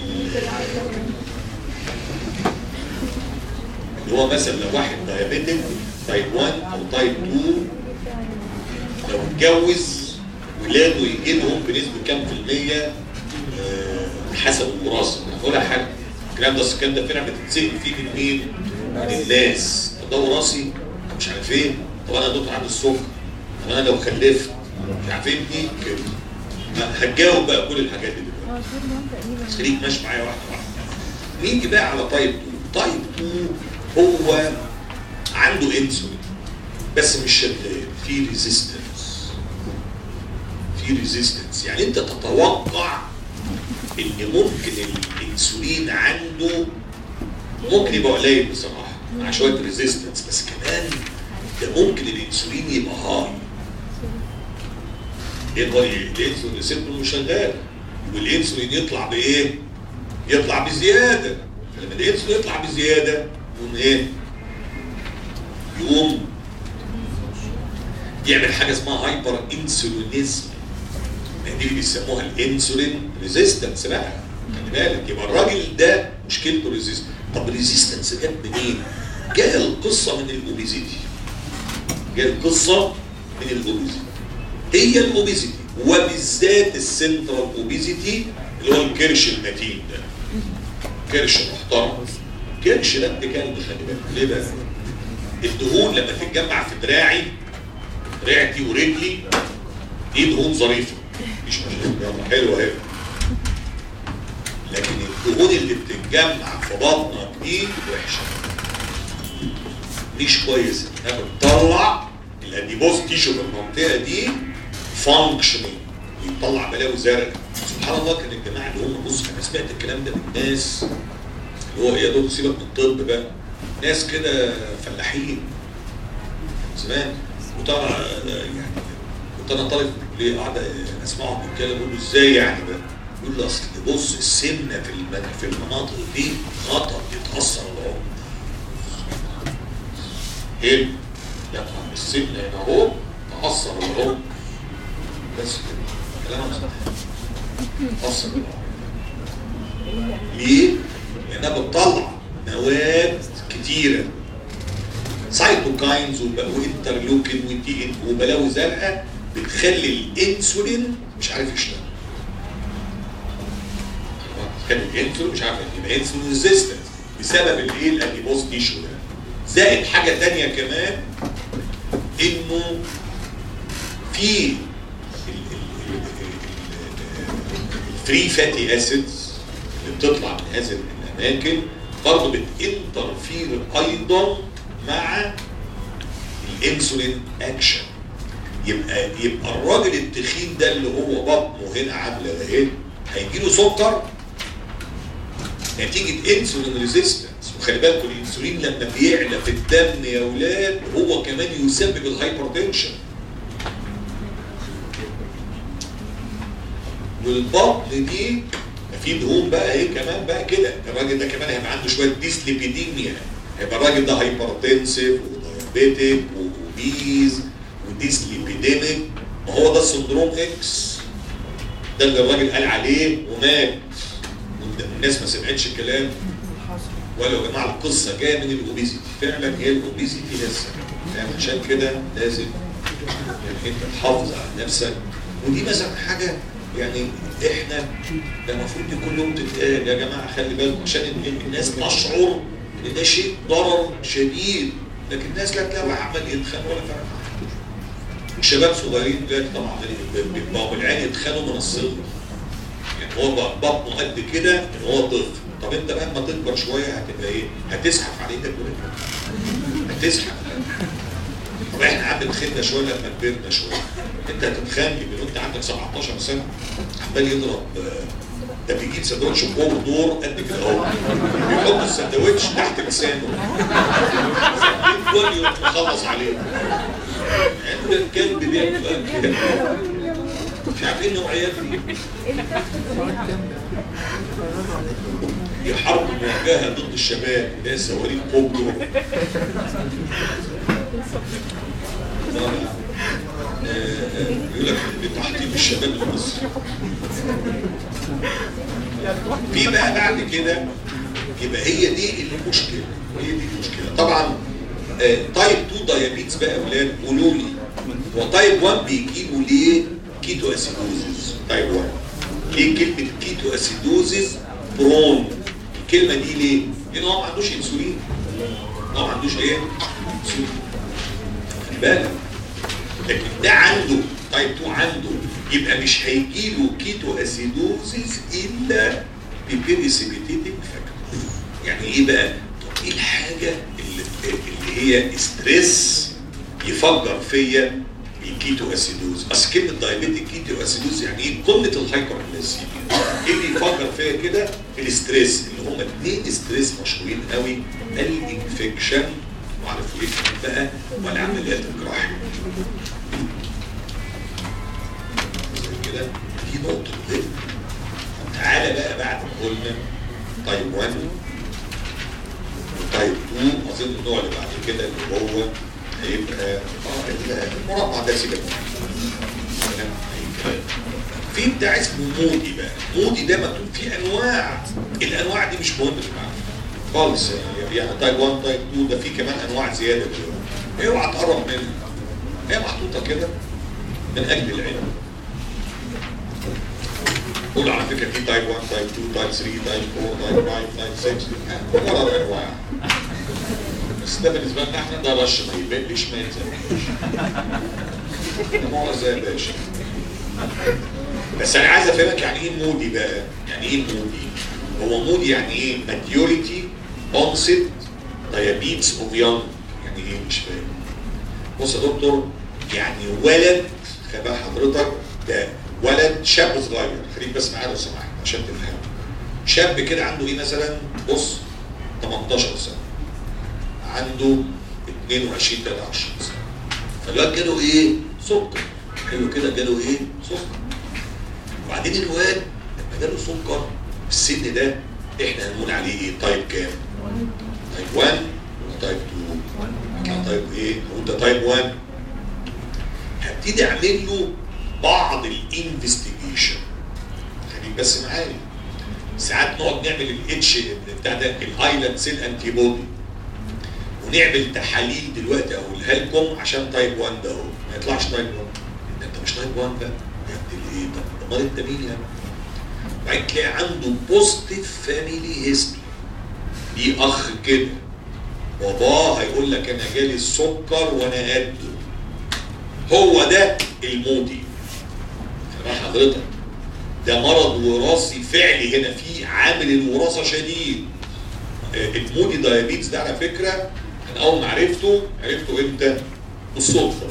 اللي هو مثلا لو واحد دايابيتك تايب 1 او تايب 2 لو اتجوز ولاده يجيبهم بنسبه كام في المية آه، حسب الوراثه انا بقولها حاجه الكلام ده الكلام ده فعلا بتتسال فيه من مين؟ من الناس طب ده وراثي مش عارف ايه طب انا دكتور عندي السكر طب انا لو خلفت مش عارف ايه دي كده ما هتجاوب بقى كل الحاجات دي دلوقتي بس خليك ماشي معايا واحده واحده نيجي بقى على تايب 2 تايب 2 هو عنده انسولين بس مش شغال في ريزيستنس في ريزيستنس يعني انت تتوقع ان ممكن الانسولين عنده ممكن يبقى قليل بصراحه مع شويه ريزيستنس بس كمان ده ممكن الانسولين يبقى هاي يقدر ي- الانسولين ريسبتور مش شغال والانسولين يطلع بايه؟ يطلع بزياده فلما الانسولين يطلع بزياده يقوم ايه؟ يقوم يعمل حاجه اسمها هايبر انسولينيزم دي اللي بيسموها الانسولين ريزيستنس بقى خلي بالك يبقى الراجل ده مشكلته ريزيستنس طب الريزيستنس جت منين؟ جاء القصه من الاوبيزيتي جاء القصه من الاوبيزيتي هي الاوبيزيتي وبالذات السنترال اوبيزيتي اللي هو الكرش المتين ده كرش محترم كرش ده ابن كلب خلي بالك ليه بقى؟ الدهون لما تتجمع في دراعي رقبتي ورجلي دي دهون ظريفه مش مشكله يلا حلوه اهي لكن الدهون اللي بتتجمع في بطنك دي وحشه مش كويس انها بتطلع الاديبوز تيشو في المنطقه دي فانكشنينج بيطلع بلاوي زرقاء سبحان الله كان الجماعه اللي هم بص انا سمعت الكلام ده من ناس اللي هو ايه يا دكتور سيبك من الطب بقى ناس كده فلاحين زمان وطبعا يعني كنت انا طالب في الكليه قاعد اسمعهم بيتكلم اقول له ازاي يعني بقى يقول لي اصل بص السمنه في الم- في المناطق دي خطر يتاثر العمر ايه؟ لا السمنه هنا اهو تاثر العمر بس كده كلام صح تاثر العمر ليه؟ لانها بتطلع مواد كتيره سايتوكاينز وب- وانترلوكين ودي إن- وبلاوي زرقاء بتخلي الانسولين مش عارف يشتغل كان الانسولين مش عارف يبقى انسولين ريزيستنس بسبب الايه الاديبوز تيشو ده زائد حاجه تانية كمان انه في الفري فاتي اسيدز اللي بتطلع من هذه الاماكن برضه بتنترفير ايضا مع الانسولين اكشن يبقى يبقى الراجل التخين ده اللي هو بطنه هنا عامله ده ايه هيجي له سكر نتيجه انسولين ريزيستنس وخلي بالكم الانسولين لما بيعلى في الدم يا اولاد هو كمان يسبب الهايبرتنشن والبطن دي في دهون بقى ايه كمان بقى كده الراجل ده كمان هيبقى عنده شويه ديسليبيديميا هيبقى الراجل ده هايبرتنسيف ودايابيتك واوبيز وديسليبيديميك ما هو ده السندروم اكس ده اللي الراجل قال عليه ومات والناس ما سمعتش الكلام ولا يا جماعه القصه جايه من الاوبيزيتي فعلا هي الاوبيزيتي لسه فاهم عشان كده لازم انت تحافظ على نفسك ودي مثلا حاجه يعني احنا ده المفروض دي كل يوم تتقال يا جماعه خلي بالكم عشان ال- الناس تشعر ان ده شيء ضرر شديد لكن الناس لا تلاقي واحد عمال يتخان ولا فرق معاه. الشباب صغيرين دلوقتي طبعا بيبقوا بالعين يتخانوا من الصغر يعني هو بقى بطنه قد كده ان هو طفل طب انت لما تكبر شويه هتبقى ايه؟ هتزحف عليه تاكل هتزحف طب احنا عم تخنا شويه لما كبرنا شويه انت هتتخان من وانت عندك 17 سنه عمال يضرب آه، ده بيجيب سندوتش فوق دور قد كده اهو بيحط السندوتش تحت لسانه يفضل يروح مخلص عليه عند الكلب بيبقى كده مش عارفين نوعيات دي دي حرب مواجهه ضد الشباب اللي هي صواريخ بوبلو يقول لك بتحطيم الشباب المصري في بقى بعد كده يبقى هي دي المشكله هي دي المشكله طبعا آه، تايب 2 دايابيتس بقى يا اولاد قولوا لي هو تايب 1 بيجيبوا ليه كيتو اسيدوزيس تايب 1 ليه كلمه كيتو اسيدوزيس برون الكلمه دي ليه؟ لان هو ما عندوش انسولين هو ما عندوش ايه؟ انسولين خلي بالك لكن ده عنده تايب 2 عنده يبقى مش هيجيله كيتو اسيدوزيس الا ببيريسيبيتيتنج فاكتور يعني ايه بقى؟ طب ايه الحاجه اللي, اللي هي ستريس يفجر فيا الكيتو اسيدوز اصل كلمه دايابيتيك كيتو اسيدوز يعني ايه قمه الهايبر ايه اللي يفجر فيا كده الستريس اللي هم اثنين ستريس مشهورين قوي الانفكشن وعارفوا ايه كمان بقى والعمليات الجراحيه زي كده دي نقطه مهمه تعالى بقى بعد ما قلنا تايب 1 وتايب 2 اظن النوع اللي بعد كده اللي هو هيبقى اه المربع ده سيبك تمام؟ في بتاع اسمه مودي بقى مودي ده مكتوب فيه انواع الانواع دي مش مهمه يا جماعه خالص يعني يعني تايب 1 تايب 2 ده في كمان انواع زياده كده اوعى تقرب منها هي محطوطه كده من اجل العلم قول على فكره في تايب 1 تايب 2 تايب 3 تايب 4 تايب 5 تايب 6 ورا الانواع بس ده بالنسبه لنا احنا ده رش ما يبلش ما يلزمش مؤاخذه يا باشا بس انا عايز افهمك يعني ايه مودي بقى يعني ايه مودي هو مودي يعني ايه ماتيوريتي اونست دايابيتس اوف يونج يعني ايه مش فاهم بص يا دكتور يعني ولد خبا حضرتك ده ولد شاب صغير خليك بس معايا لو سمحت عشان تفهم شاب كده عنده ايه مثلا بص 18 سنه عنده 22 23 سنه فالواد جاله ايه؟ سكر حلو كده جاله ايه؟ سكر وبعدين الواد لما جاله سكر في السن ده احنا هنقول عليه ايه؟ تايب كام؟ تايب 1 ولا تايب 2 ولا تايب ايه؟ هو ده تايب 1 هبتدي اعمل له بعض الانفستيجيشن خليك بس معايا ساعات نقعد نعمل الاتش بتاع ده الايلاند سيل انتي بودي ونعمل تحاليل دلوقتي اقولها لكم عشان تايب 1 ده اهو ما يطلعش تايب 1 ده انت مش تايب 1 بقى يا ابني ايه طب امال انت مين يا ابني؟ بعدين تلاقي عنده بوزيتيف فاميلي هيستوري ليه اخ كده باباه هيقول لك انا جالي السكر وانا قده هو ده المودي خلي حضرتك ده مرض وراثي فعلي هنا في عامل الوراثه شديد المودي دايابيتس ده على فكره انا اول ما عرفته عرفته امتى؟ بالصدفه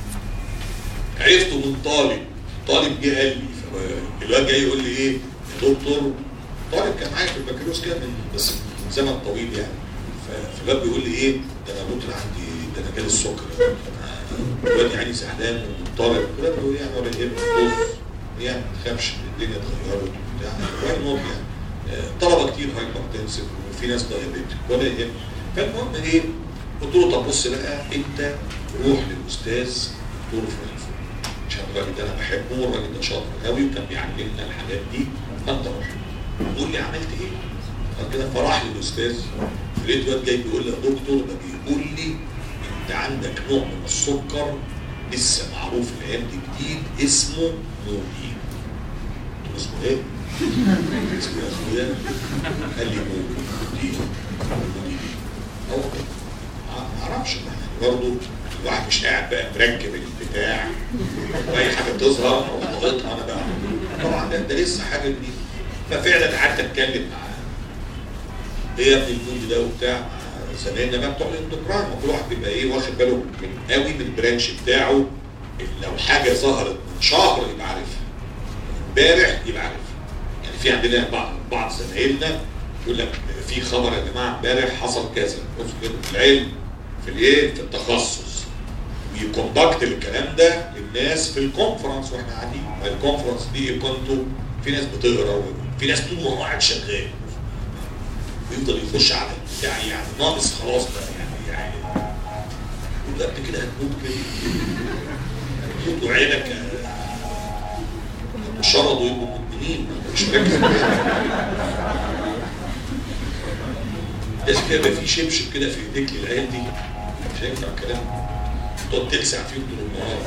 عرفته من طالب طالب جه قال لي الواد جاي يقول لي ايه يا دكتور طالب كان معايا في البكالوريوس كده من بس من زمن طويل يعني فالواد بيقول لي ايه ده انا دكتور عندي ده انا جالي السكر الواد يعني زعلان ومضطرب الواد بيقول يعني ولا يهمك بص يعني ما تخافش الدنيا اتغيرت وبتاع يعني نوت يعني طلبه كتير هايبر تنسف وفي ناس دايابيتك ولا يهمك فالمهم ايه قلت له طب بص بقى انت روح للاستاذ دكتور فلان عشان الراجل ده انا بحبه والراجل ده شاطر قوي وكان بيعلمنا الحاجات دي فانت روح قول لي عملت ايه؟ بعد كده فراح للاستاذ لقيت واد جاي بيقول لي يا دكتور ده بيقول لي انت عندك نوع من السكر لسه معروف الايام دي جديد اسمه مودي اسمه ايه؟ اسمه يا اخويا قال لي مودي مودي هو ما اعرفش برضه الواحد مش قاعد بقى مركب البتاع واي حاجه تظهر ضغطها انا بقى طبعا ده, ده لسه حاجه جديده ففعلا قعدت اتكلم معاه ايه يا ابني المود ده وبتاع زمايلنا بقى بتوع الاندوكراين ما كل واحد بيبقى ايه واخد باله من قوي من البرانش بتاعه لو حاجه ظهرت من شهر يبقى عارفها امبارح يبقى عارفها يعني في عندنا بعض بعض زمايلنا يقول لك في خبر يا جماعه امبارح حصل كذا بص كده في العلم في الايه في التخصص ويكوندكت الكلام ده للناس في الكونفرنس واحنا قاعدين الكونفرنس دي كنتوا في ناس بتقرا وفي ناس طول ما هو قاعد شغال ويفضل يخش على البتاع يعني ناقص خلاص بقى يعني يعني يقول له انت كده هتموت كده هتموت وعينك آه، شرطوا يبقوا مدمنين مش مركز لازم كده يبقى في شبشب كده في ايديك للعيال دي مش هينفع الكلام تقعد تلسع فيهم طول النهار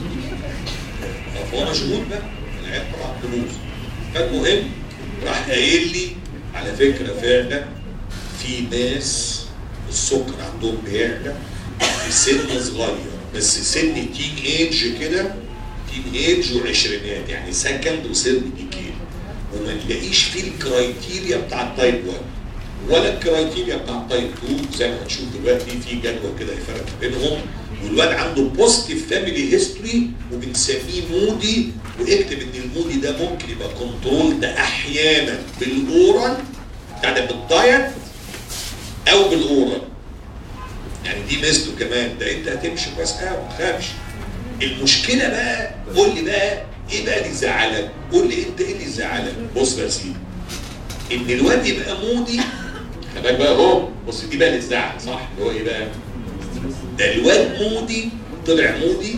فهو مشغول بقى العيال طبعا فلوس فالمهم راح قايل لي على فكره فعلا في ناس السكر عندهم بيعلى في سن صغير بس سن تين ايج كده تين ايج وعشرينات يعني سكند وسن ديكيل وما نلاقيش فيه الكرايتيريا بتاع التايب 1 ولا الكرايتيريا بتاع التايب 2 زي ما هنشوف دلوقتي في جدول كده يفرق بينهم والواد عنده بوزيتيف فاميلي هيستوري وبنسميه مودي واكتب ان المودي ده ممكن يبقى كنترول ده احيانا بالاورال بتاع ده بالدايت او بالاورال يعني دي ميزته كمان ده انت هتمشي كويس قوي ما تخافش المشكله بقى قول لي بقى ايه بقى اللي يزعلك؟ قول لي انت ايه اللي يزعلك؟ بص بقى يا سيدي ان الواد يبقى مودي خلي بالك بقى اهو بص دي بقى اللي تزعل صح؟ اللي هو ايه بقى؟ ده الواد مودي طلع مودي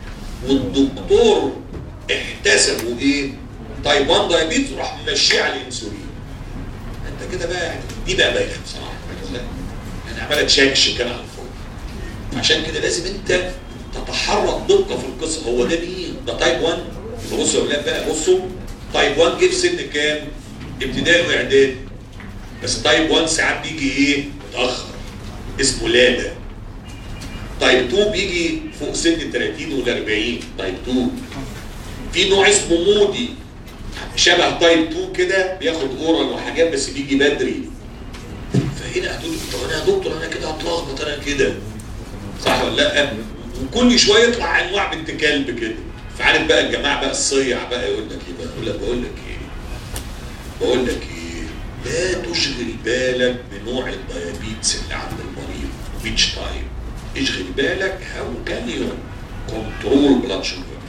والدكتور احتسبوا ايه؟ تايب 1 دايابيتس وراح ممشيه على الانسولين. انت كده بقى يعني دي بقى بايخه بصراحه انا عماله تشكشك انا على الفوق. عشان كده لازم انت تتحرك دقه في القصه هو ده مين؟ ده تايب 1 بصوا يا ولاد بقى بصوا تايب 1 جه في سن كام؟ ابتدائي واعدادي بس تايب 1 ساعات بيجي ايه؟ متاخر اسمه لادا تايب 2 بيجي فوق سن ال 30 وال 40 تايب 2 في نوع اسمه مودي شبه تايب 2 كده بياخد اورال وحاجات بس بيجي بدري فهنا هتقول لي طب انا يا دكتور انا كده هتلخبط انا كده صح ولا لا؟ وكل شويه يطلع انواع بنت كلب كده فعارف بقى الجماعه بقى الصيع بقى يقول لك ايه بقى يقول لك بقول لك ايه بقول لك ايه لا تشغل بالك بنوع الديابيتس اللي عند المريض which type اشغل بالك how can you control blood sugar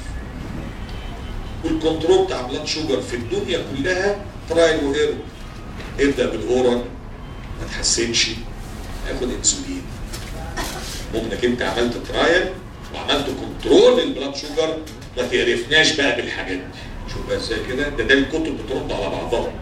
والكنترول بتاع بلاد شوجر في الدنيا كلها ترايل وايرور ابدا بالاورال ما تحسنش اخد انسولين ممكن انت عملت ترايل وعملت كنترول للبلاد شوجر ما تعرفناش بقى بالحاجات دي شوف بقى ازاي كده ده ده الكتب بترد على بعضها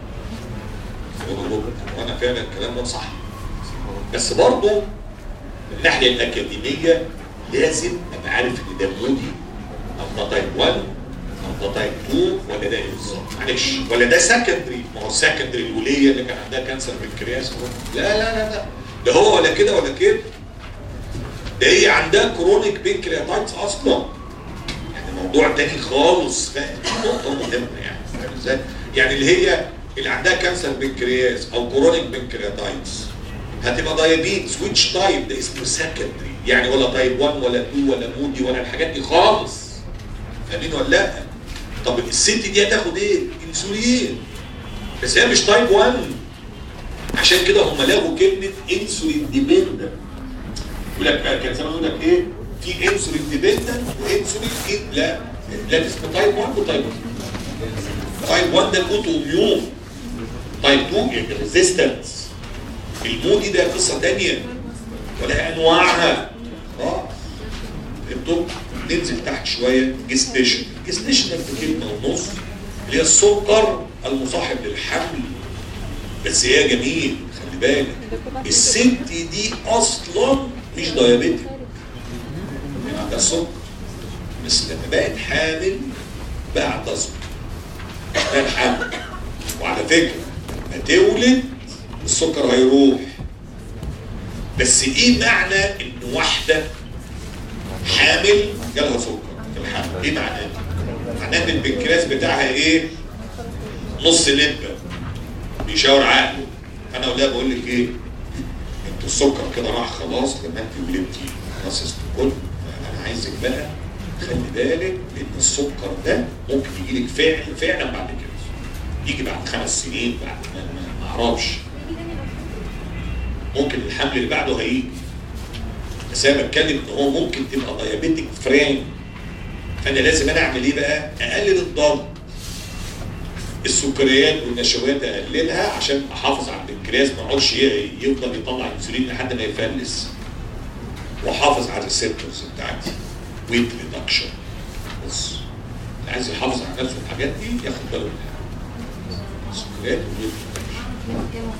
وانا فعلا الكلام ده صح بس برضه من الناحيه الاكاديميه لازم ابقى عارف ان ده مودي او ده تايب 1 او ده تايب 2 ولا ده ايه بالظبط معلش ولا ده سكندري ما هو السكندري الوليه اللي كان عندها كانسر بالكرياس لا لا لا لا ده هو ولا كده ولا كده ده هي عندها كرونيك بنكرياتايتس اصلا يعني موضوع تاني خالص فاهم نقطه مهمه يعني فاهم ازاي؟ يعني اللي هي اللي عندها كانسر بنكرياس او كرونيك بنكرياتايتس هتبقى دايابيتس ويتش تايب ده اسمه سكندري يعني ولا تايب 1 ولا 2 ولا مودي ولا الحاجات دي خالص فاهمين ولا لا؟ طب الست دي هتاخد ايه؟ انسولين بس هي مش تايب 1 عشان كده هم لغوا كلمه انسولين ديبندنت يقول لك كان زمان يقول لك ايه؟ في انسولين ديبندنت وانسولين إيه؟ لا لا اسمه تايب 1 وتايب 2 تايب 1 ده الاوتو اميون تايب 2 الريزيستنس المودي ده قصه ثانيه ولا انواعها اه فهمتوا؟ ننزل تحت شويه جستيشن جستيشن في كلمه ونص اللي هي السكر المصاحب للحمل بس هي جميل خلي بالك الست دي اصلا مش دايابيتك يعني عندها سكر بس لما بقت حامل بقى عندها سكر بقت حامل وعلى فكره هتولد السكر هيروح بس ايه معنى ان واحده حامل جالها سكر في الحمل ايه معناه معناه ان البنكرياس بتاعها ايه نص لبه بيشاور عقله انا اقول لها بقول لك ايه انت السكر كده راح خلاص لما انت ولدتي خلاص استقل انا عايزك بقى خلي بالك ان السكر ده ممكن يجي لك فعل فعلا بعد كده يجي بعد خمس سنين بعد ما ما- ما اعرفش ممكن الحمل اللي بعده هيجي بس انا بتكلم ان هو ممكن تبقى دايابيتك فرين فانا لازم انا اعمل ايه بقى؟ اقلل الضغط السكريات والنشويات اقللها عشان احافظ على البنكرياس ما يقعدش ي- يفضل يطلع انسولين لحد ما يفلس واحافظ على الريسبتورز بتاعتي ويت ريدكشن بص اللي عايز يحافظ على نفسه الحاجات دي ياخد باله منها السكريات والويت ريدكشن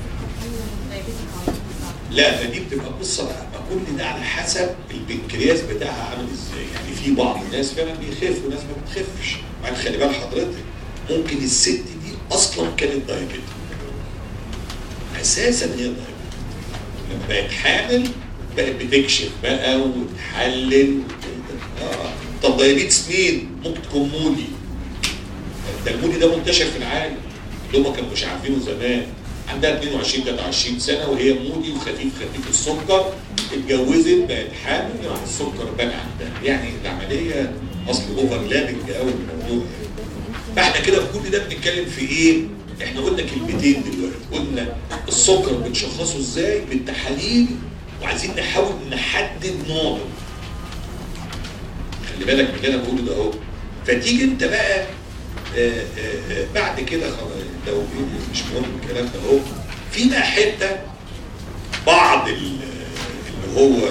لا ده دي بتبقى قصه بقى ما كل ده على حسب البنكرياس بتاعها عامل ازاي يعني في بعض الناس فعلا بيخف وناس ما بتخفش بعد خلي بال حضرتك ممكن الست دي اصلا كانت دايابيتك اساسا هي دايابيتك لما بقت حامل بقت بتكشف بقى وتحلل اه طب دايابيتس مين؟ ممكن تكون مودي ده المودي ده منتشر في العالم اللي هم كانوا مش عارفينه زمان عندها 22 23 سنه وهي مودي وخفيف خفيف السكر اتجوزت بقت حامل راح السكر بقى عندها يعني العمليه اصل اوفر لابنج قوي الموضوع فاحنا كده في كل ده بنتكلم في ايه؟ احنا قلنا كلمتين دلوقتي قلنا السكر بنشخصه ازاي؟ بالتحاليل وعايزين نحاول نحدد نوعه خلي بالك من اللي انا بقوله ده اهو فتيجي انت بقى آه، آه، آه، بعد كده خلاص لو مش مهم الكلام ده اهو في بقى حته بعض ال- اللي هو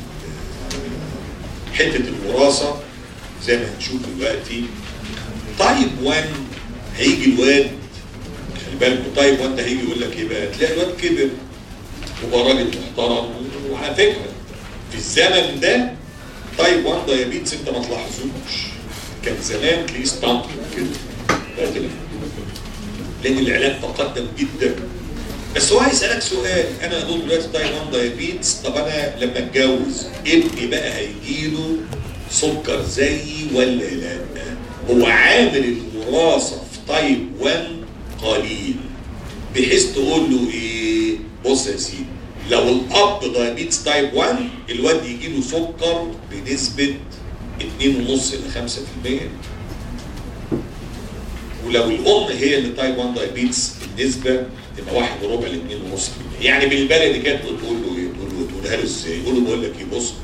حته الوراثه زي ما هنشوف دلوقتي تايب 1 هيجي الواد خلي بالكوا تايب 1 ده هيجي يقول لك ايه بقى تلاقي الواد كبر وبقى راجل محترم وعلى فكره في الزمن ده تايب 1 دايابيتس انت ما تلاحظوش كان زمان تلاقيه ستامب كده بقى كده. لان العلاج تقدم جدا بس هو هيسالك سؤال انا اقول دلوقتي تايب 1 دايابيتس طب انا لما اتجوز ابني بقى هيجيله سكر زيي ولا لا؟ هو عامل الوراثه في تايب 1 قليل بحيث تقول له ايه؟ بص يا سيدي لو الاب دايابيتس تايب 1 الواد يجي له سكر بنسبه 2.5 ل 5% ولو الام هي اللي تايب 1 دايابيتس النسبه تبقى واحد وربع ل 2.5% يعني بالبلدي كده تقول له ايه؟ تقول له تقولها له ازاي؟ يقول له بقول لك ايه بص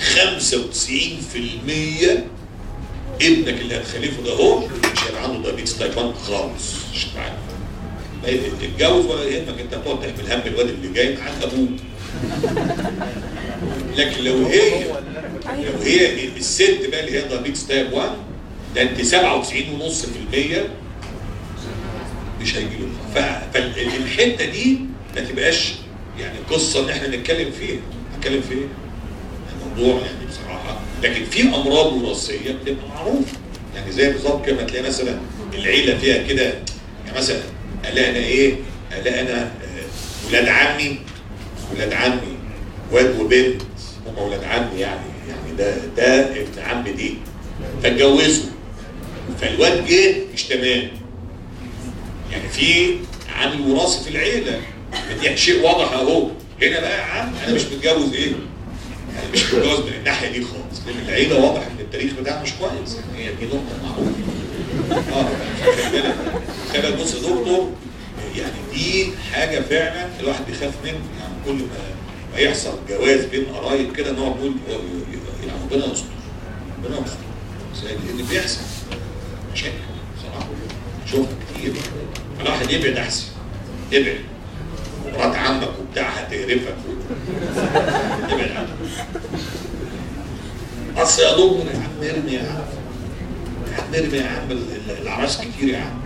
95% ابنك اللي هتخلفه ده هو مش هيبقى عنده دايابيتس تايب 1 خالص مش عارف ما تتجوز ولا يهمك انت بتقعد تحمل هم الواد اللي جاي معاك ابوه لكن لو هي لو هي الست بقى اللي هي دايابيتس تايب 1 ده انت 97.5% مش هيجي له فالحته دي ما تبقاش يعني قصه ان احنا نتكلم فيها نتكلم في ايه؟ الموضوع يعني بصراحه لكن في امراض وراثيه بتبقى معروفه يعني زي بالظبط كده ما تلاقي مثلا العيله فيها كده يعني مثلا الاقي انا ايه؟ الاقي انا آه، ولاد عمي ولاد عمي واد وبنت هم ولاد عمي يعني يعني ده ده ابن عم دي فاتجوزوا فالواد جه مش تمام يعني في عامل وراثي في العيله دي شيء واضح اهو هنا بقى يا عم انا مش متجوز ايه؟ انا مش متجوز من الناحيه دي خالص لان العيله واضح ان التاريخ بتاعها مش كويس يعني هي دي نقطه معروفه اه خلي بالك خلي بالك بص يا دكتور يعني دي حاجه فعلا الواحد بيخاف منها يعني كل ما ما يحصل جواز بين قرايب كده نقعد نقول يعني ربنا يستر ربنا يستر زي اللي بيحصل مشاكل بصراحه شوفها كتير الواحد يبعد احسن ابعد مرات عمك وبتاع هتقرفك ابعد عنها اصل يا دكتور يا عم ارمي يا عم يا عم ارمي يا عم ال- ال- العراس كتير يا عم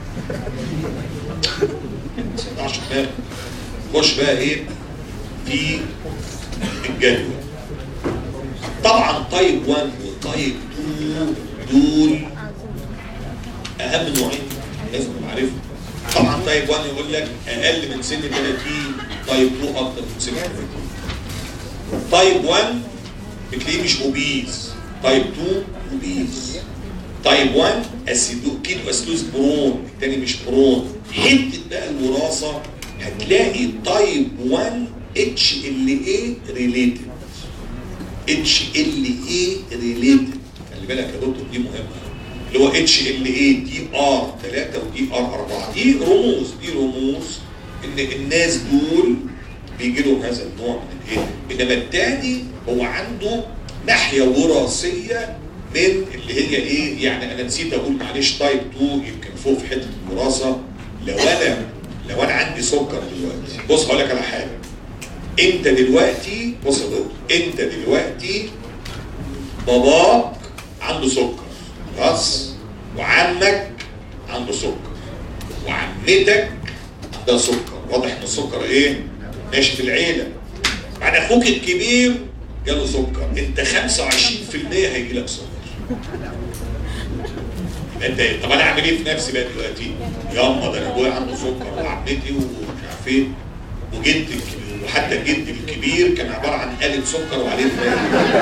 ما تصدعش دماغك خش بقى ايه في الجدول طبعا طيب 1 وطيب 2 دول اهم نوعين لازم تبقى عارفهم طبعا طيب 1 يقول لك اقل من سن 30 طيب 2 اكتر من سن 30 طيب 1 بتلاقيه مش اوبيز طيب 2 اوبيز طيب 1 اسيدو كيتو اسيدوز برون الثاني مش برون حته بقى الوراثه هتلاقي طيب 1 اتش ال اي ريليتد اتش ال اي ريليتد خلي بالك يا دكتور دي مهمه اللي هو اتش ال اي دي ار 3 ودي ار 4 دي رموز دي رموز ان الناس دول بيجي لهم هذا النوع من الايه انما التاني هو عنده ناحيه وراثيه من اللي هي ايه يعني انا نسيت اقول معلش تايب 2 يمكن فوق في حته الوراثه لو انا لو انا عندي سكر دلوقتي بص هقول لك على حاجه انت دلوقتي بص يا دكتور انت دلوقتي باباك عنده سكر خلاص وعمك عنده سكر وعمتك عندها سكر واضح ان السكر ايه ماشي في العيله بعد اخوك الكبير جاله سكر انت 25% هيجي لك سكر يبقى انت طب انا اعمل ايه في نفسي بقى دلوقتي؟ ياما ده انا ابويا عنده سكر وعمتي ومش عارف ايه وجدي الكبير وحتى جدي الكبير كان عباره عن آلة سكر وعليه دماغ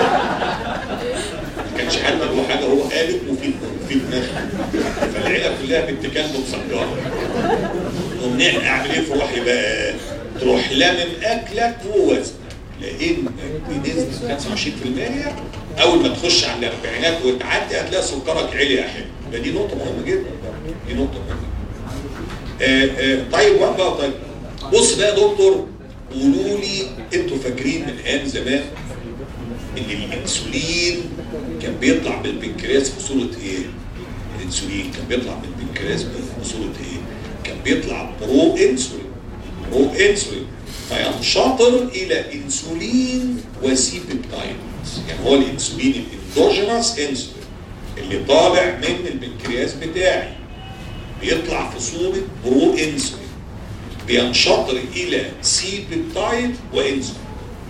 ما كانش حتى له حاجه هو قالب وفي في دماغ فالعيله كلها بنت كلب مسكره تقوم نعمل اعمل ايه في روحي بقى؟ تروح لامم اكلك ووزنك لان بنسبه 25% اول ما تخش على الاربعينات وتعدي هتلاقي سكرك عالي يا حبيبي ده دي نقطه مهمه جدا دي نقطه مهمه آه آه طيب وان بقى طيب بص بقى يا دكتور قولوا لي انتوا فاكرين من ايام زمان ان الانسولين كان بيطلع بالبنكرياس في صوره ايه؟ الانسولين كان بيطلع بالبنكرياس بصوره ايه؟ كان بيطلع برو انسولين برو انسولين فينشطر الى انسولين وسي بيبتايد يعني هو الانسولين الاندوجينوس انسولين اللي طالع من البنكرياس بتاعي بيطلع في صوره برو انسولين بينشطر الى سي بيبتايد وانسولين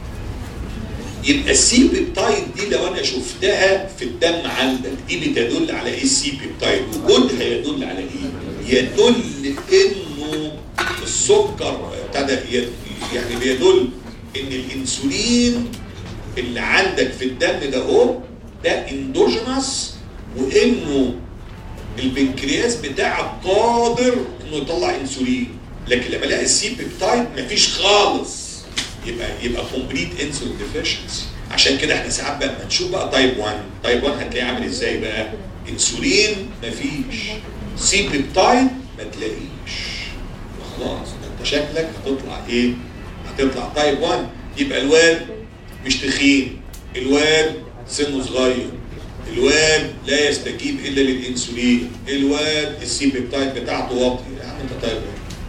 يبقى السي بيبتايد دي لو انا شفتها في الدم عندك دي بتدل على ايه السي بيبتايد وجودها يدل على ايه يدل انه السكر ابتدى ي- يعني بيدل ان الانسولين اللي عندك في الدم ده هو ده اندوجينوس وانه البنكرياس بتاعك قادر انه يطلع انسولين لكن لما الاقي السي بيبتايد مفيش خالص يبقى يبقى كومبليت انسولين ديفيشنسي عشان كده احنا ساعات بقى لما نشوف بقى تايب 1 تايب 1 هتلاقيه عامل ازاي بقى انسولين مفيش سي بيبتايد ما تلاقيش خلاص ده انت شكلك هتطلع ايه هتطلع تايب 1 يبقى الواد مش تخين الواد سنه صغير الواد لا يستجيب الا للانسولين الواد السي بيبتايد بتاعته واطيه يا عم انت تايب 1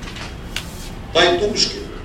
تايب 2 مش كده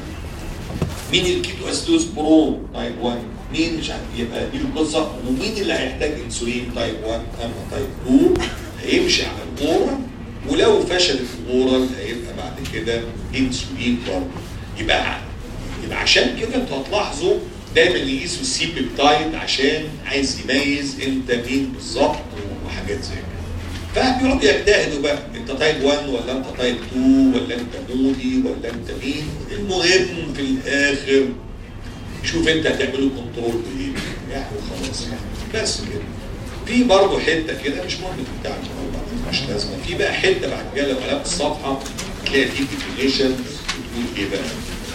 مين الكيتو اسيدوز برو تايب 1 مين مش عارف يبقى دي القصه ومين اللي هيحتاج انسولين تايب 1 اما تايب 2 هيمشي على الاورال ولو فشلت الاورال هيبقى بعد كده انسولين برضه يبقى يبقى عشان كده انتوا هتلاحظوا دايما يقيسوا السي بيبتايد عشان عايز يميز انت مين بالظبط وحاجات زي كده فبيقعدوا يجتهدوا بقى انت تايب 1 ولا انت تايب 2 ولا انت مودي ولا انت مين المهم في الاخر شوف انت هتعمله كنترول بايه يعني وخلاص يعني بس كده في برضه حته كده مش مهم بتاع مش لازمه في بقى حته بعد كده لو قلبت الصفحه تلاقي في ديفينيشن بتقول ايه بقى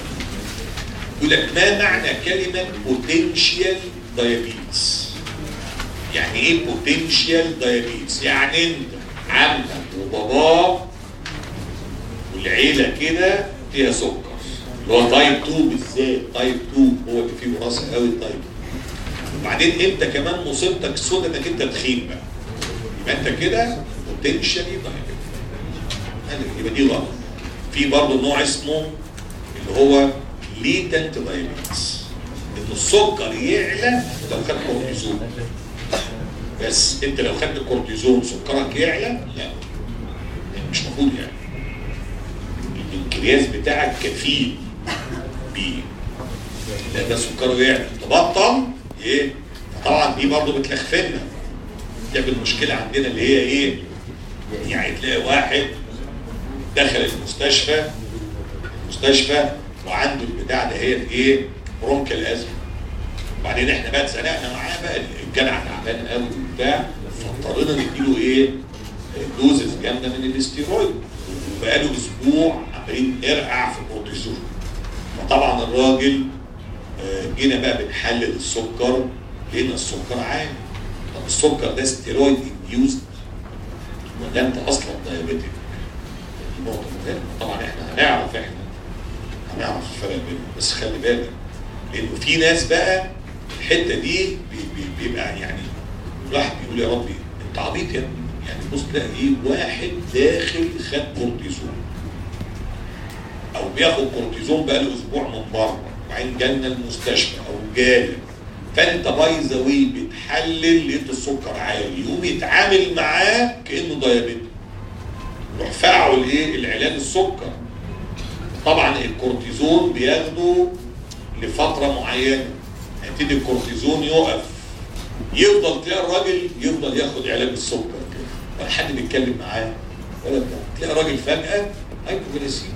يقول لك ما معنى كلمه بوتنشال دايابيتس يعني ايه بوتنشال دايابيتس يعني انت عمك وباباك والعيله كده فيها سكر اللي هو تايب 2 بالذات تايب 2 هو اللي فيه وراثه قوي تايب وبعدين انت كمان مصيبتك السوداء انك انت تخين بقى يبقى انت كده بوتنشالي دايابيتس يبقى دي غلط في برضه نوع اسمه اللي هو ليتنت دايابيتس ان السكر يعلى لو خدت كورتيزون بس انت لو خدت كورتيزون سكرك يعلى لا مش المفروض يعني البنكرياس بتاعك كفيل بيه لا ده سكره يعلى تبطل ايه طبعا دي برضه بتلخفنا تعمل مشكله عندنا اللي هي ايه يعني تلاقي واحد دخل المستشفى المستشفى وعنده البتاع ده هي ايه برونكال ازمه وبعدين احنا بقى اتزنقنا معاه بقى الجدع تعبان قوي وبتاع فاضطرينا نديله ايه دوزز جامده من الاستيرويد وبقاله اسبوع عمالين نرقع في الكورتيزون فطبعا الراجل آه، جينا بقى بنحلل السكر لقينا السكر عالي طب السكر ده ستيرويد انديوزد ولا انت اصلا دايابيتك دي نقطه مهمه طبعا احنا هنعرف احنا هنعرف الفرق بينهم بس خلي بالك لانه في ناس بقى الحته دي بي- بي- بيبقى يعني الواحد بيقول يا ربي انت عبيط يا ابني يعني بص تلاقي ايه واحد داخل خد كورتيزون او بياخد كورتيزون بقى له اسبوع من بره وبعدين جالنا المستشفى او جالك فانت باي ذا واي بتحلل لقيت السكر عالي يقوم يتعامل معاه كانه دايابيتي يروح فعوا الايه العلاج السكر طبعا الكورتيزون بياخده لفتره معينه يبتدي الكورتيزون يقف يفضل تلاقي الراجل يفضل ياخد علاج السكر كده ولا حد بيتكلم معاه ولا بتاع تلاقي الراجل فجاه هايبوجليسيميا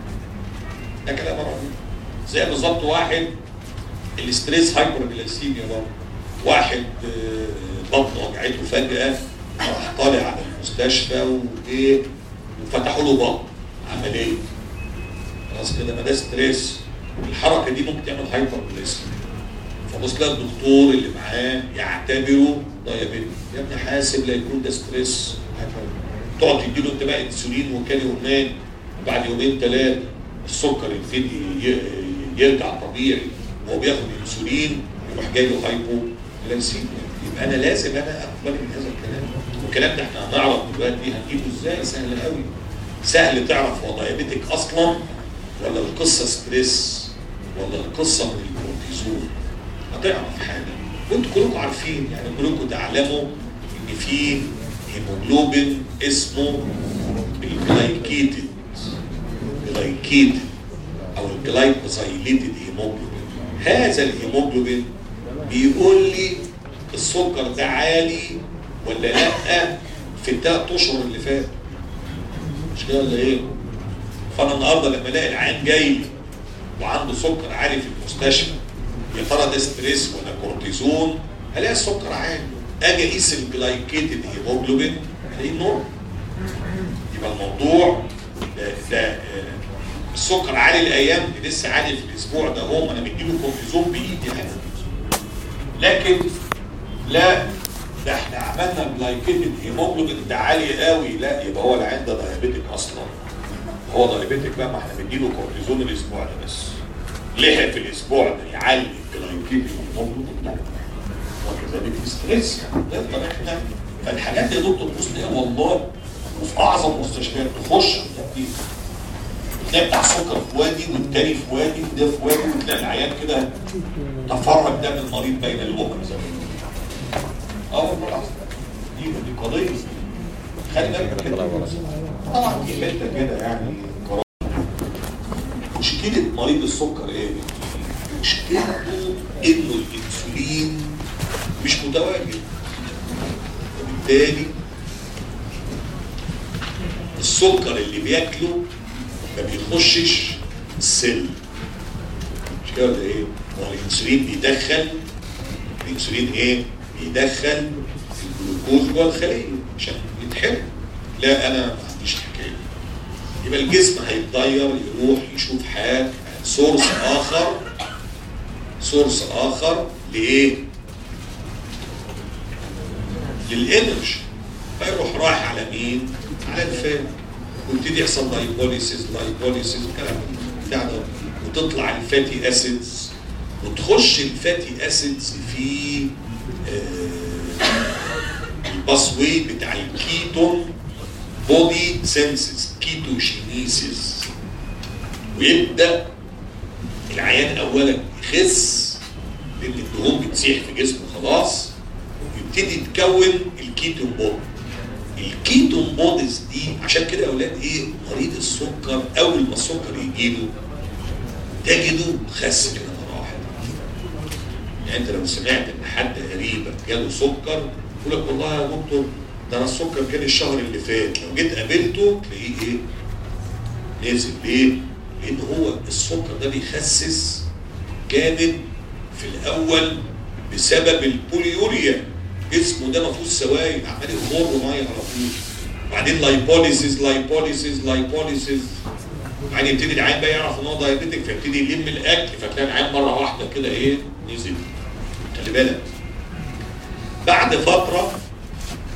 ده كلام راجل زي بالظبط واحد الاستريس هايبرجليسيميا برضه واحد آه، بطنه وجعته فجاه راح طالع على المستشفى وايه وفتحوا له بطن عمليه خلاص كده ما ده ستريس الحركه دي ممكن تعمل هايبرجليسيميا فبص تلاقي الدكتور اللي معاه يعتبره دايابيتي يا ابني حاسب لا يكون ده ستريس تقعد تديله انت بقى انسولين وكان يومين وبعد يومين ثلاثه السكر يبتدي ي- يرجع طبيعي وهو بياخد انسولين يروح جاي له هايبو جلايسيميا يبقى انا لازم انا اخد بالي من هذا الكلام والكلام ده احنا هنعرف دلوقتي هنجيبه ازاي سهل قوي سهل تعرف هو دايابيتك اصلا ولا القصه ستريس ولا القصه من الكورتيزون هتعرف حاجه وانتوا كلكم عارفين يعني كلكم تعلموا ان في هيموجلوبين اسمه الجلايكيتد جلايكيتد او الجلايكوزايليتد هيموجلوبين هذا الهيموجلوبين بيقول لي السكر ده عالي ولا لا في الثلاث اشهر اللي فاتوا مش كده ولا ايه؟ فانا النهارده لما الاقي العيان جاي لي وعنده سكر عالي في المستشفى يا ترى ده ستريس ولا كورتيزون هلاقي السكر عالي اجي اقيس الجلايكيتد هيموجلوبين الاقيه نورمال يبقى الموضوع ده, ده آه، السكر عالي الايام دي لسه عالي في الاسبوع ده هو انا مديله كورتيزون بايدي انا لكن لا ده احنا عملنا جلايكيتد هيموجلوبين ده عالي قوي لا يبقى هو العين ده دايابيتك اصلا هو دايابيتك بقى ما احنا مديله كورتيزون الاسبوع ده بس لحق في الاسبوع ده يعلي الجلايكيتد هيموجلوبين لا وكذلك الستريس يعني نقدر احنا فالحاجات دي يا دكتور بص تلاقيها والله وفي اعظم مستشفيات تخش تلاقي تلاقي بتاع سكر في وادي والتاني في وادي وده في وادي وتلاقي العيان كده تفرج دم المريض بين الوكر زي ما بيقولوا. اه والله العظيم دي دي قضيه خلي بالك كده طبعا دي حته كده يعني قرار. مشكله مريض السكر ايه؟ مشكلته انه الانسولين مش متواجد وبالتالي السكر اللي بياكله ما بيخشش السل مش كده ولا ايه؟ هو الانسولين بيدخل الانسولين ايه؟ بيدخل الجلوكوز جوه الخليه عشان يتحرق لا انا ما عنديش الحكايه دي. يبقى الجسم هيتغير يروح يشوف حاجه سورس اخر سورس اخر لايه؟ للانرجي فيروح رايح على مين؟ على الفات ويبتدي يحصل لايبوليسيس لايبوليسيس الكلام بتاع ده وتطلع الفاتي اسيدز وتخش الفاتي اسيدز في آه، الباسوي بتاع الكيتون بودي سينسز كيتوشينيسيس ويبدا العيان اولا يخس لان الدهون بتسيح في جسمه خلاص ويبتدي يتكون الكيتون بودي الكيتون بوديز دي عشان كده يا اولاد ايه مريض السكر اول ما السكر يجي له تجده خس كده مره واحده يعني انت لو سمعت ان حد قريبك جاله سكر يقول لك والله يا دكتور ده انا السكر جالي الشهر اللي فات لو جيت قابلته تلاقيه ايه نزل ليه؟ لان هو السكر ده بيخسس جامد في الاول بسبب البوليوريا جسمه ده ما فيهوش سوائل عمال يخر ميه على طول وبعدين لايبوليسيس لايبوليسيس لايبوليسيس بعدين يبتدي العيان بقى يعرف ان هو دايابيتك فيبتدي يلم الاكل فتلاقي العيان مره واحده كده ايه نزل خلي بالك بعد فتره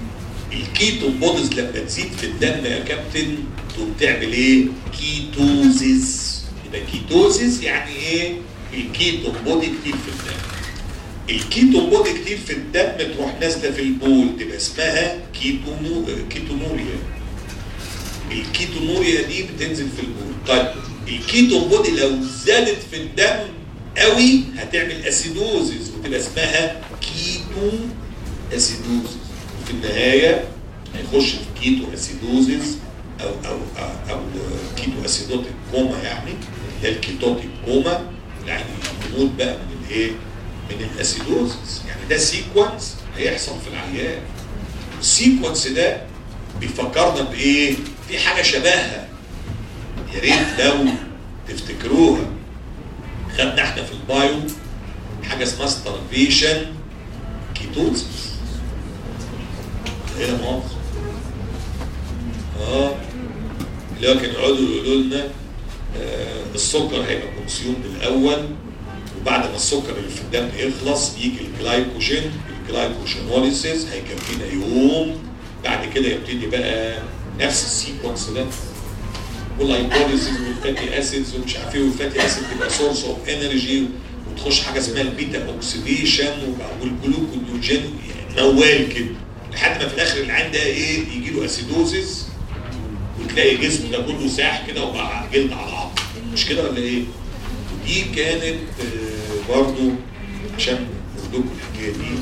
الكيتون بوديز لما تزيد في الدم يا كابتن تقوم تعمل ايه؟ كيتوزيس يبقى كيتوزيس يعني ايه؟ الكيتون بودي كتير في الدم الكيتون بودي كتير في الدم تروح نازله في البول تبقى اسمها كيتونو كيتونوريا الكيتونوريا دي بتنزل في البول طيب الكيتون بودي لو زادت في الدم قوي هتعمل اسيدوزيس وتبقى اسمها كيتو اسيدوزيس في النهايه هيخش في كيتو اسيدوزيس او او او, أو كيتو اسيدوتيك كوما يعني اللي هي الكيتوتيك كوما يعني يموت بقى من الايه؟ من الاسيدوزيس يعني ده سيكونس هيحصل في العيان السيكونس ده بيفكرنا بايه؟ في حاجه شبهها يا ريت لو تفتكروها خدنا احنا في البايو حاجه اسمها ستارفيشن كيتوزيس ايه يا مؤاخذه اه اللي هو كانوا يقعدوا يقولوا لنا آه السكر هيبقى كونسيوم الاول وبعد ما السكر اللي في الدم يخلص يجي الجلايكوجين الجلايكوجينوليسيس هيكفينا يوم بعد كده يبتدي بقى نفس السيكونس ده واللايبوليسيس والفاتي اسيدز ومش عارف ايه والفاتي اسيد تبقى سورس اوف انرجي وتخش حاجه اسمها البيتا اوكسيديشن والجلوكوجين موال كده لحد ما في الاخر العين ده ايه يجي له اسيدوزيس وتلاقي جسمه ده كله ساح كده وبقى جلد على عظم مش كده ولا ايه؟ دي كانت آه برضو عشان اقول لكم الحكايه دي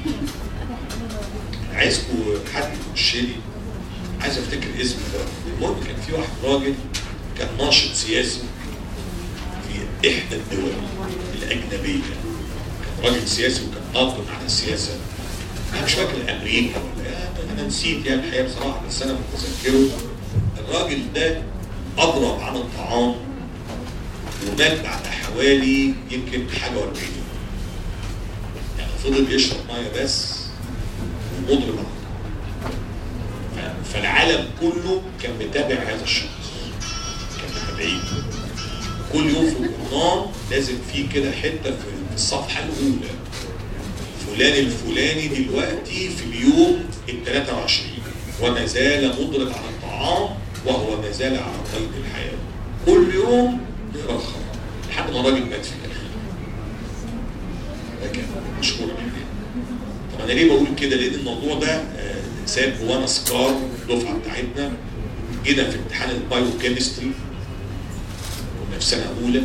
عايزكم حد يخش لي عايز افتكر اسمه ده المهم كان في واحد راجل كان ناشط سياسي في احدى الدول الاجنبيه كان راجل سياسي وكان ناقد على السياسه انا مش فاكر امريكا ولا إيه، انا نسيت يعني الحقيقه بصراحه بس انا متذكره الراجل ده اضرب عن الطعام ومات بعد حوالي يمكن حاجه و40 يوم يعني فضل يشرب ميه بس ومضرب عن الطعام ف- فالعالم كله كان متابع هذا الشخص كان متابعين كل يوم في القرآن لازم في كده حته في الصفحه الاولى فلان الفلاني دلوقتي في اليوم ال 23 وما زال مضرب على الطعام وهو ما زال على قيد الحياه كل يوم نقرا الخبر لحد ما الراجل مات في الاخر ده كان مشهور جدا طب انا ليه بقول كده لان الموضوع ده آه، ساب جوانا سكار الدفعه بتاعتنا جينا في امتحان البايو كيمستري كنا في سنه اولى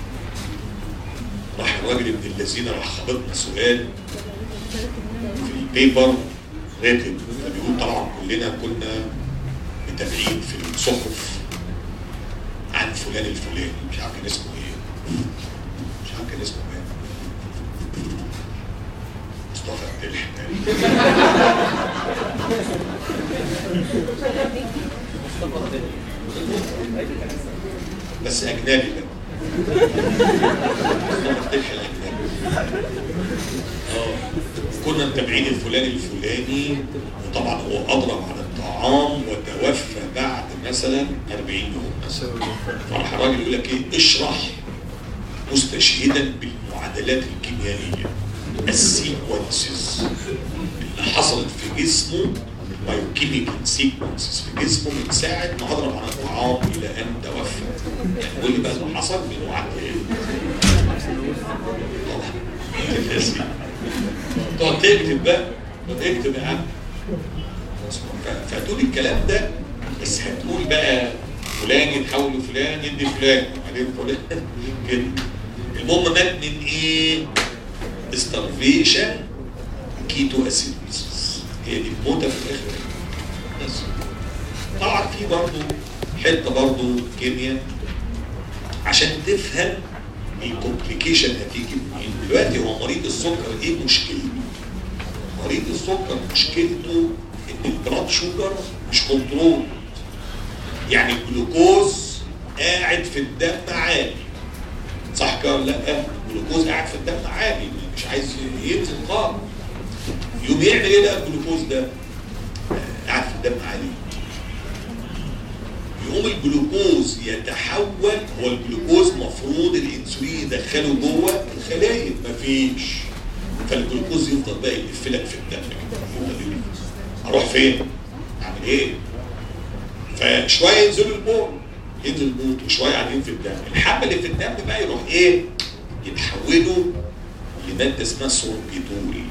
راح الراجل ابن الذين راح خبطنا سؤال في البيبر ريتد فبيقول طبعا كلنا كنا متابعين في الصحف عن فلان الفلاني مش عارف كان اسمه ايه مش عارف كان اسمه ايه مصطفى الدلح تقريبا بس اجنبي بقى مصطفى الدلح الاجنبي اه كنا متابعين الفلاني الفلاني وطبعا هو اضرب على الطعام وتوفى بعد مثلا 40 يوم مثلا فراح الراجل يقول لك ايه اشرح مستشهدا بالمعادلات الكيميائيه السيكونسز اللي حصلت في جسمه بايوكيميكال سيكونسز في جسمه من ساعه ما اضرب على الطعام الى ان توفى يعني قول لي بقى اللي حصل من معادله ايه؟ طبعا تقعد تكتب بقى تقعد تكتب يا عم ف- فتقول الكلام ده بس هتقول بقى فلان يتحول لفلان يدي فلان وبعدين فلان كده المهم مات من ايه؟ starvation كيتو اسيدوسيس هي دي الموتة في الاخر بس طبعا في برضه حته برضه كيمياء عشان تفهم الكومبليكيشن هتيجي منين دلوقتي هو مريض السكر ايه مشكلته؟ مريض السكر مشكلته ان البلاد شوجر مش كنترول يعني الجلوكوز قاعد في الدم عالي صح كده ولا لا؟ الجلوكوز قاعد في الدم عالي مش عايز ينزل خالص يقوم يعمل ايه بقى الجلوكوز ده؟ آه، قاعد في الدم عالي يقوم الجلوكوز يتحول هو الجلوكوز مفروض الانسولين يدخله جوه الخلايا مفيش فالجلوكوز يفضل بقى يلف لك في الدم كده يفضل يلف. اروح فين؟ اعمل ايه؟ فشويه ينزلوا البول ينزل البول وشويه قاعدين في الدم الحبه اللي في الدم بقى يروح ايه؟ يتحولوا لماده اسمها سوربيتول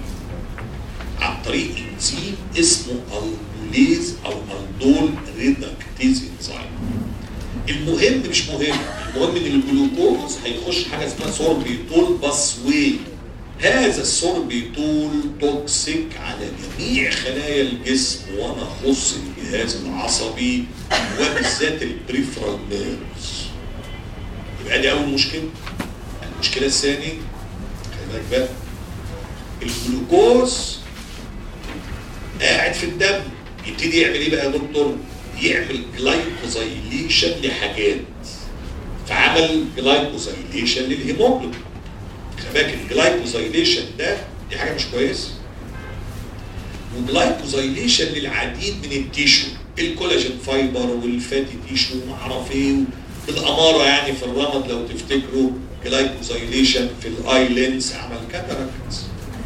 عن طريق انزيم اسمه الدوليز او الدول ريدكتيز انزيم المهم مش مهم المهم ان الجلوكوز هيخش حاجه اسمها سوربيتول باسوي هذا السوربيتول توكسيك على جميع خلايا الجسم وما يخص الجهاز العصبي وبالذات البريفرال نيرفز يبقى دي اول مشكله المشكله الثانيه خلي بالك بقى الجلوكوز قاعد في الدم يبتدي يعمل ايه بقى يا دكتور؟ يعمل جلايكوزايليشن لحاجات فعمل جلايكوزايليشن للهيموجلوبين خلي بالك الجلايكوزايليشن ده دي حاجه مش كويسه وجلايكوزايليشن للعديد من التيشو الكولاجين فايبر والفاتي تيشو وما اعرف ايه بالاماره يعني في الرمد لو تفتكروا جلايكوزايليشن في الاي لينس عمل كاتاراكت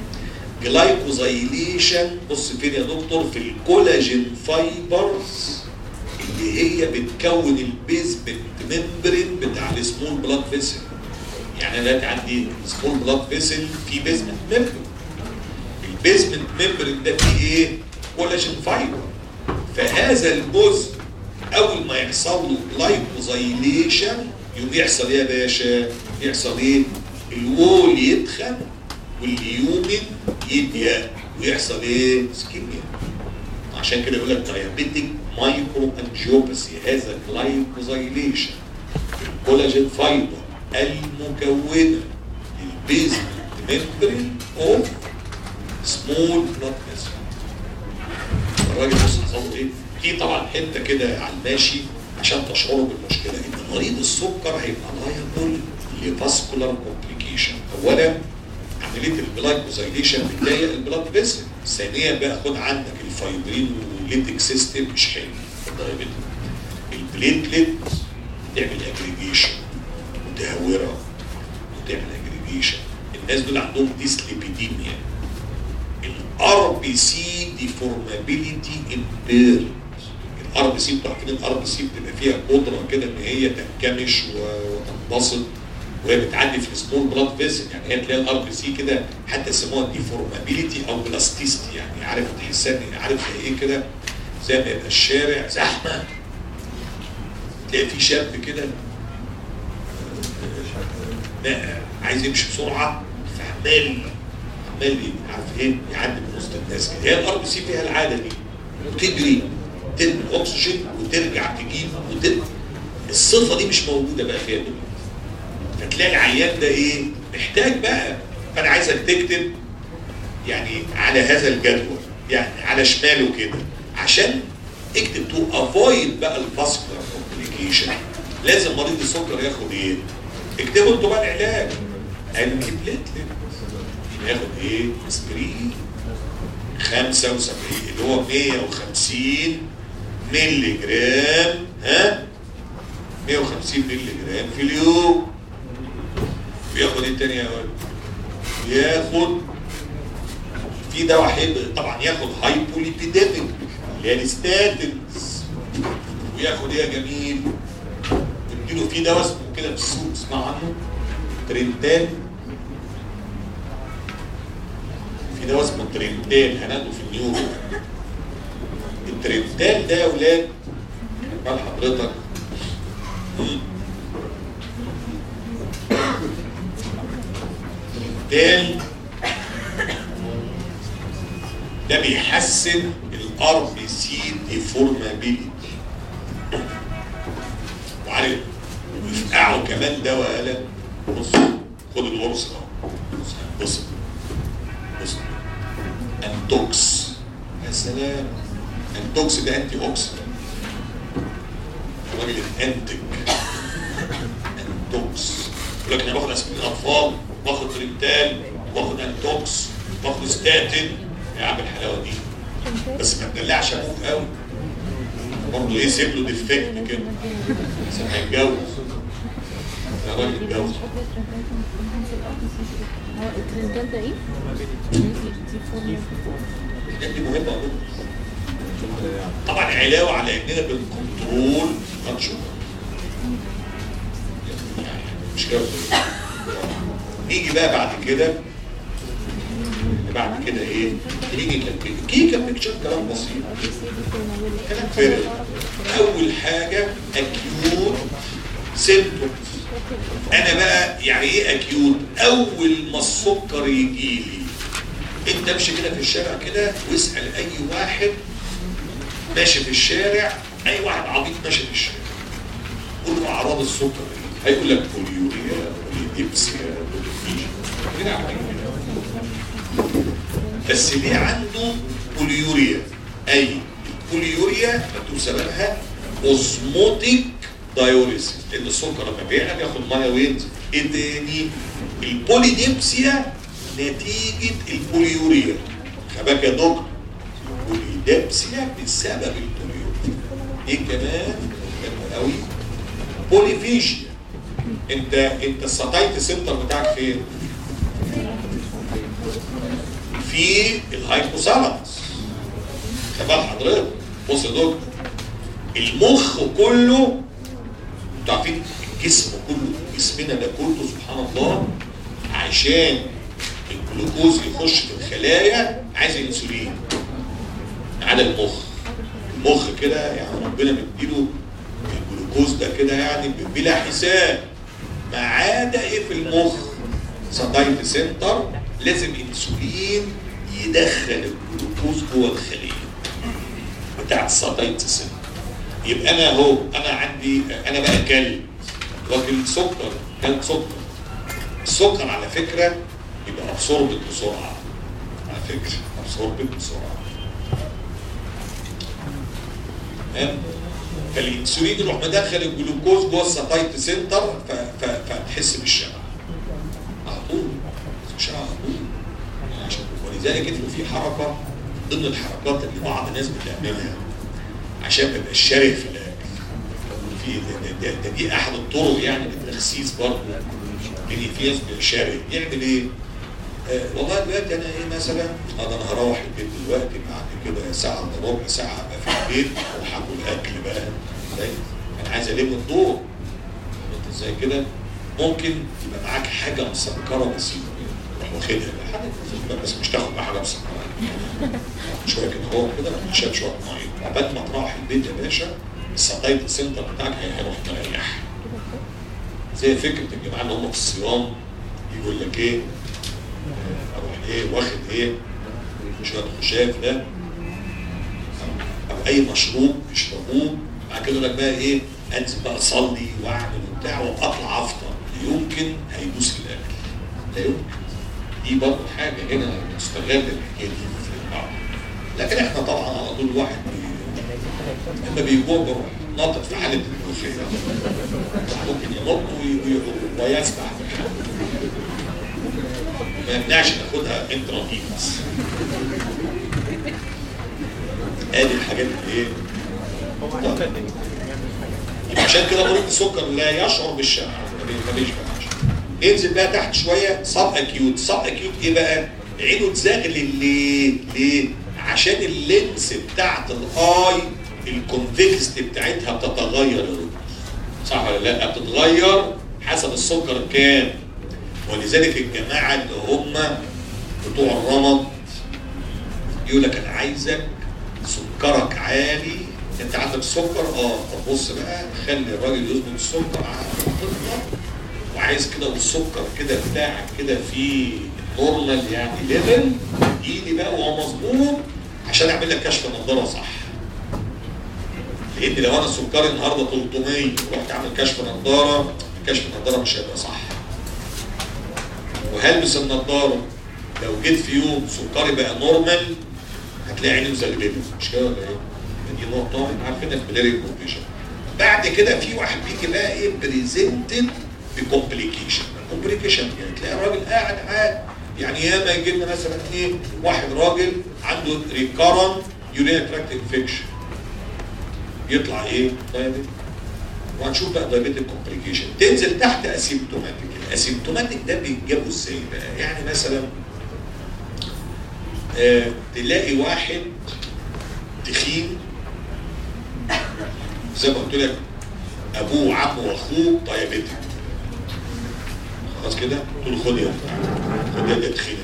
جلايكوزايليشن بص فين يا دكتور في الكولاجين فايبرز اللي هي بتكون البيزمنت ممبرين بتاع السمول بلاد فيسل يعني انا دلوقتي عندي سمول بلاد فيسل في بيزمنت ممبرين البيزمنت ممبرين ده فيه ايه؟ كولاجين فايبر فهذا الجزء اول ما يحصل له جلايكوزايليشن يقوم يحصل ايه يا باشا؟ يحصل ايه؟ الوول يتخن واليومن يضيق ويحصل ايه؟ سكيميا عشان كده يقول لك دايابيتيك مايكرو انجيوباثي هذا جلايكوزايليشن الكولاجين فايبر المكونه للبيزمنت ممبرين اوف سمول بلاد فيسل الراجل بص حصل له ايه؟ في طبعا حته كده على الماشي عشان تشعروا بالمشكله ان مريض السكر هيبقى لايبل لفاسكولار كومبليكيشن اولا عمليه الجلايكوزايليشن بتضايق البلاد فيسل ثانيا بقى خد عندك الفايبرين والليتك سيستم مش حلو في الدايابيتك البليتلت تعمل اجريجيشن متهوره وتعمل اجريجيشن الناس دول عندهم ديسليبيديميا الار بي سي ديفورمابيليتي امبيرد الار بي سي انتوا عارفين الار بي سي بتبقى فيها قدره كده ان هي تنكمش وتنبسط وهي بتعدي في السمول بلاد فيسل يعني هي تلاقي الار بي سي كده حتى يسموها ديفورمابيليتي او بلاستيستي يعني عارف تحسها إن- عارف زي ايه كده زي ما يبقى الشارع زحمه تلاقي في شاب كده آه، عايز يمشي بسرعه فعمال عمال عارف ايه يعدي من وسط الناس كده هي الار بي سي فيها العاده دي وتجري ترمي اكسجين وترجع تجيب وترمي الصفه دي مش موجوده بقى فيها دلوقتي فتلاقي العيان ده ايه محتاج بقى فانا عايزك تكتب يعني على هذا الجدول يعني على شماله كده عشان اكتب تو افويد بقى الفاسكولار كومبليكيشن لازم مريض السكر ياخد ايه؟ اكتبوا انتوا بقى العلاج انتي بليتلت ياخد ايه؟ اسبرين 75 اللي هو 150 مللي جرام ها 150 مللي جرام في اليوم بياخد ايه تاني يا ولد؟ بياخد في دواء حلو طبعا ياخد هايبوليبيديميك اللي هي الستاتنز وياخد ايه يا جميل؟ تديله في دواء اسمه كده في السوق اسمع عنه ترنتان في دواء اسمه ترنتان هناخده في النيورو الترنتان ده يا ولاد بال حضرتك مم. الترنتان ده بيحسن الار بي سي ديفورمابيلتي وعارف ويفقعوا كمان دواء قلم بص خد القرص اهو بص بص بص انتوكس يا سلام انتوكس ده انتي اوكسيدنت الراجل الانتج انتوكس يقول لك انا باخد اسبرين اطفال باخد ريبتال باخد انتوكس باخد ستاتين يا عم الحلاوه دي بس ما تدلعش ابوك قوي برضه ايه سيب له ديفكت كده عشان هيتجوز يا راجل اتجوز هو الترندات ده ايه؟ الحاجات دي مهمه قوي طبعا علاوه على اننا بنكنترول بلاد شوجر يعني مش كده نيجي بقى بعد كده بعد كده ايه نيجي كيكه بيكتشر كلام بسيط كلام فارغ اول حاجه اكيوت سيمبتومز انا بقى يعني ايه اكيوت اول ما السكر يجي لي انت امشي كده في الشارع كده واسال اي واحد ماشي في الشارع اي واحد عبيط ماشي في الشارع قول له اعراض السكر ايه هيقول لك بوليوريا بوليديبسيا بوليفيجيا كده عمالين كده. بس ليه عنده بوليوريا اي البوليوريا مكتوب سببها اوزموتيك دايوريسيس لان السكر لما بيعلى بياخد ميه وينزل ايه تاني البوليديبسيا نتيجه البوليوريا خباك يا دكتور بوليديبسيا بسبب البوليوريا ايه كمان مهم قوي بوليفيجيا انت انت الساتايت سنتر بتاعك فين؟ في الهايبوثالاموس خبال حضرتك بص يا دكتور المخ كله انتوا عارفين الجسم كله جسمنا ده كله سبحان الله عشان الجلوكوز يخش في الخلايا عايز انسولين على المخ المخ كده يعني ربنا مديله الجلوكوز ده كده يعني بلا حساب ما عدا ايه في المخ ساتايت سنتر لازم انسولين يدخل الجلوكوز جوه الخليه بتاعت الساتايت سنتر يبقى انا اهو انا عندي انا بقى كلب واكل سكر كلب سكر السكر على فكره يبقى ابسوربت بسرعه على فكره ابسوربت بسرعه تمام فالانسولين يروح مدخل الجلوكوز جوه الساتايت سنتر ف- ف- فتحس بالشبع على طول الشبع على طول عشان ولذلك انه في حركه ضمن الحركات اللي بعض الناس بتعملها عشان ما يبقاش شره في الاكل في ده, ده, ده دي احد الطرق يعني للتخسيس برضه ان في ناس بيبقى شره يعمل ايه؟ آه والله دلوقتي انا ايه مثلا اه ده انا هروح البيت دلوقتي بعد كده ساعه الا ربع ساعه ابقى في البيت وهاكل اكل بقى ازاي؟ انا عايز الم الدور انت ازاي كده؟ ممكن يبقى معاك حاجه مسكره بسيطه تروح واخدها بقى حاجه بسيطة، بس مش تاخد بقى حاجه مسكره شويه كده هو كده شاب شويه ميه عبال ما تروح البيت يا باشا الساتايت سنتر بتاعك هيروح مريح زي فكره الجماعه اللي هم في الصيام يقول لك ايه آه، اروح ايه واخد ايه شويه خشاف ده أو- او اي مشروب يشربوه بعد كده يقول لك بقى ايه انزل بقى اصلي واعمل وبتاع واطلع افطر يمكن هيدوس في الاكل لا يمكن دي برضه حاجه هنا تستغل الحكايه دي في البعض لكن احنا طبعا على طول الواحد بي- لما بيجوع بيروح ناطط في حاله الملوخيه ممكن ينط وي- وي- ويسبح في الحاله ما يمنعش ناخدها انترافينوس ادي الحاجات اللي ايه طيب. يبقى عشان كده مريض السكر لا يشعر بالشبع ما بي- ما بيشبعش انزل بقى تحت شويه صاب اكيوت صاب اكيوت ايه بقى عينه تزغلل ليه ليه عشان اللينس بتاعت الاي الكونفكستي بتاعتها بتتغير يا دكتور صح ولا لا بتتغير حسب السكر كام ولذلك الجماعه اللي هم بتوع الرمض يقول لك انا عايزك سكرك عالي انت عندك سكر اه طب بص بقى خلي الراجل يظبط السكر على الخطه وعايز كده والسكر كده بتاعك كده في نورمال يعني ليفل يجي بقى وهو مظبوط عشان اعمل لك كشف نظاره صح لان لو انا سكري النهارده 300 ورحت اعمل كشف نظاره كشف النظاره مش هيبقى صح وهلبس النظاره لو جيت في يوم سكري بقى نورمال هتلاقي عيني مزغلله مش كده ولا ايه؟ دي نقطه عارفينها في بلاري كومبليشن بعد كده في واحد بيجي بقى ايه بريزنتد بكومبليكيشن كومبليكيشن يعني تلاقي الراجل قاعد عاد يعني ياما يجي لنا مثلا ايه واحد راجل عنده ريكارنت يوريا تراكت انفكشن يطلع ايه؟ دايابيتك وهنشوف بقى دايابيتك كومبليكيشن تنزل تحت اسيمتوماتيك الاسيمتوماتيك ده بيتجابوا ازاي بقى؟ يعني مثلا آه تلاقي واحد التخين زي ما قلت لك ابوه وعمه واخوه طيبتها خلاص كده قلت له خد يا بتاع خد يا ده تخين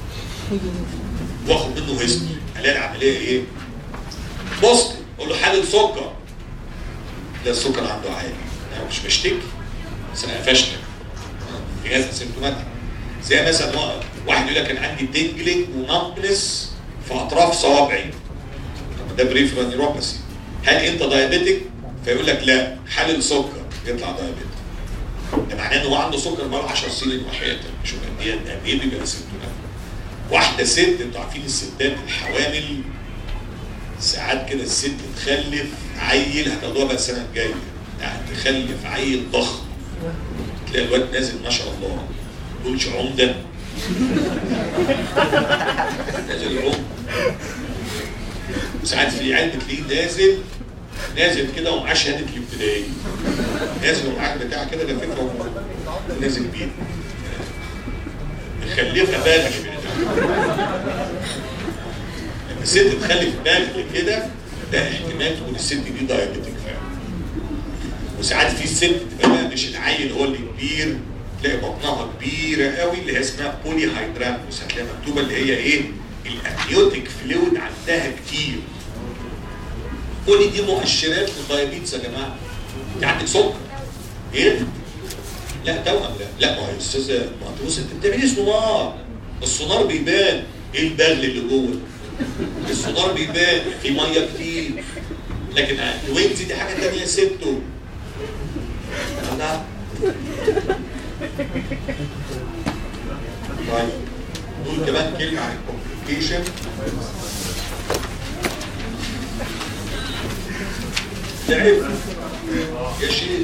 واخد منه هيستوري الاقي العمليه ايه؟ بوست اقول له حالة سكر ده السكر عنده عالي انا مش بشتكي بس انا قفشتك في ناس اسيمتوماتيك زي مثلا وا- واحد يقول لك انا عندي تنجلينج ومامبنس في اطراف صوابعي طب ده بريفرال نيوروباثي هل انت دايابيتك؟ فيقول لك لا حلل سكر يطلع دايابيتك ده معناه ان هو عنده سكر بقاله 10 سنين وحياتك مش دي ده بيبي بيبقى سيمتوماتيك واحده ست انتوا عارفين الستات الحوامل ساعات كده الست تخلف عيل هتاخدوها بقى السنه الجايه يعني تخلف عيل ضخم تلاقي الواد نازل ما شاء الله تقولش عمده نازل عمده ساعات في عيال بتلاقيه نازل نازل كده ومعاه شهاده الابتدائي نازل ومعاه بتاع كده ده فكره نازل بيه مخلفها بالغ لما الست تخلف بالغ كده ده احتمال تكون الست دي دايابيتك فعلا وساعات في ست تبقى بقى مش العيل هو اللي كبير تلاقي بطنها كبيره قوي اللي هي اسمها بولي هيدراموس هتلاقي مكتوبه اللي هي ايه؟ الامنيوتيك فلويد عندها كتير بولي دي مؤشرات للدايابيتس يا جماعه انت عندك سكر ايه؟ لا توأم لا لا ما هو يا استاذه ما انت بص انت بتعملي سونار السونار بيبان ايه البغل اللي جوه السونار بيبان في ميه كتير لكن الوينز دي حاجه ثانيه سبته لا طيب نقول كمان كلمه عن الكومبليكيشن تعرف يا شيخ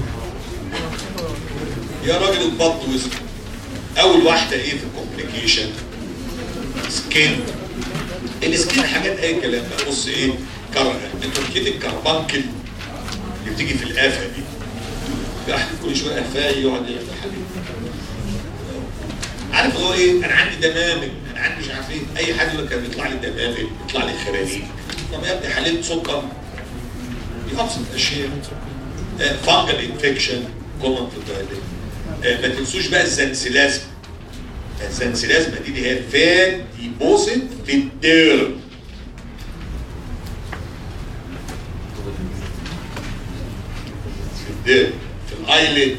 يا راجل البط وزن اول واحده ايه في الكومبليكيشن سكين السكين حاجات اي كلام بقى بص ايه كر... انتوا اكيد الكربانكل اللي بتيجي في القافه دي واحد كل شويه قفاه يقعد يعمل حبيبي عارف هو ايه انا عندي دمامل انا عندي مش عارف ايه اي حد يقول لك كان بيطلع لي دمامل بيطلع لي خراريج طب يا ابني حليت سكر دي ابسط الاشياء فانجل انفكشن كومن في الدايابيت آه، ما تنسوش بقى الزنسلازم الزنسلازم دي اللي هي فات ديبوزيت في الديرم في الديرم في الايلid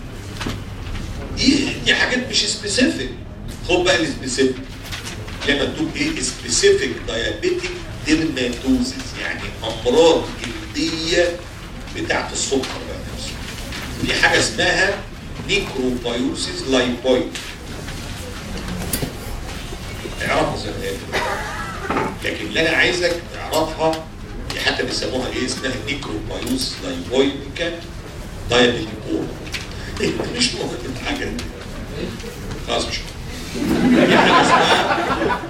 دي دي حاجات مش سبيسيفيك خد بقى السبيسيفيك لما مكتوب ايه سبيسيفيك دايابيتيك ديرماتوزيس يعني امراض جلديه بتاعت السكر بقى نفسه في حاجه اسمها نيكروبايوسيس لايبويد اعرفها زي ما هي كده. لكن اللي انا عايزك تعرفها دي حتى بيسموها ايه اسمها نيكروبايوس لايبويديكا دايابيتيكور مش مهم الحاجه دي خلاص مش مهم. في حاجه اسمها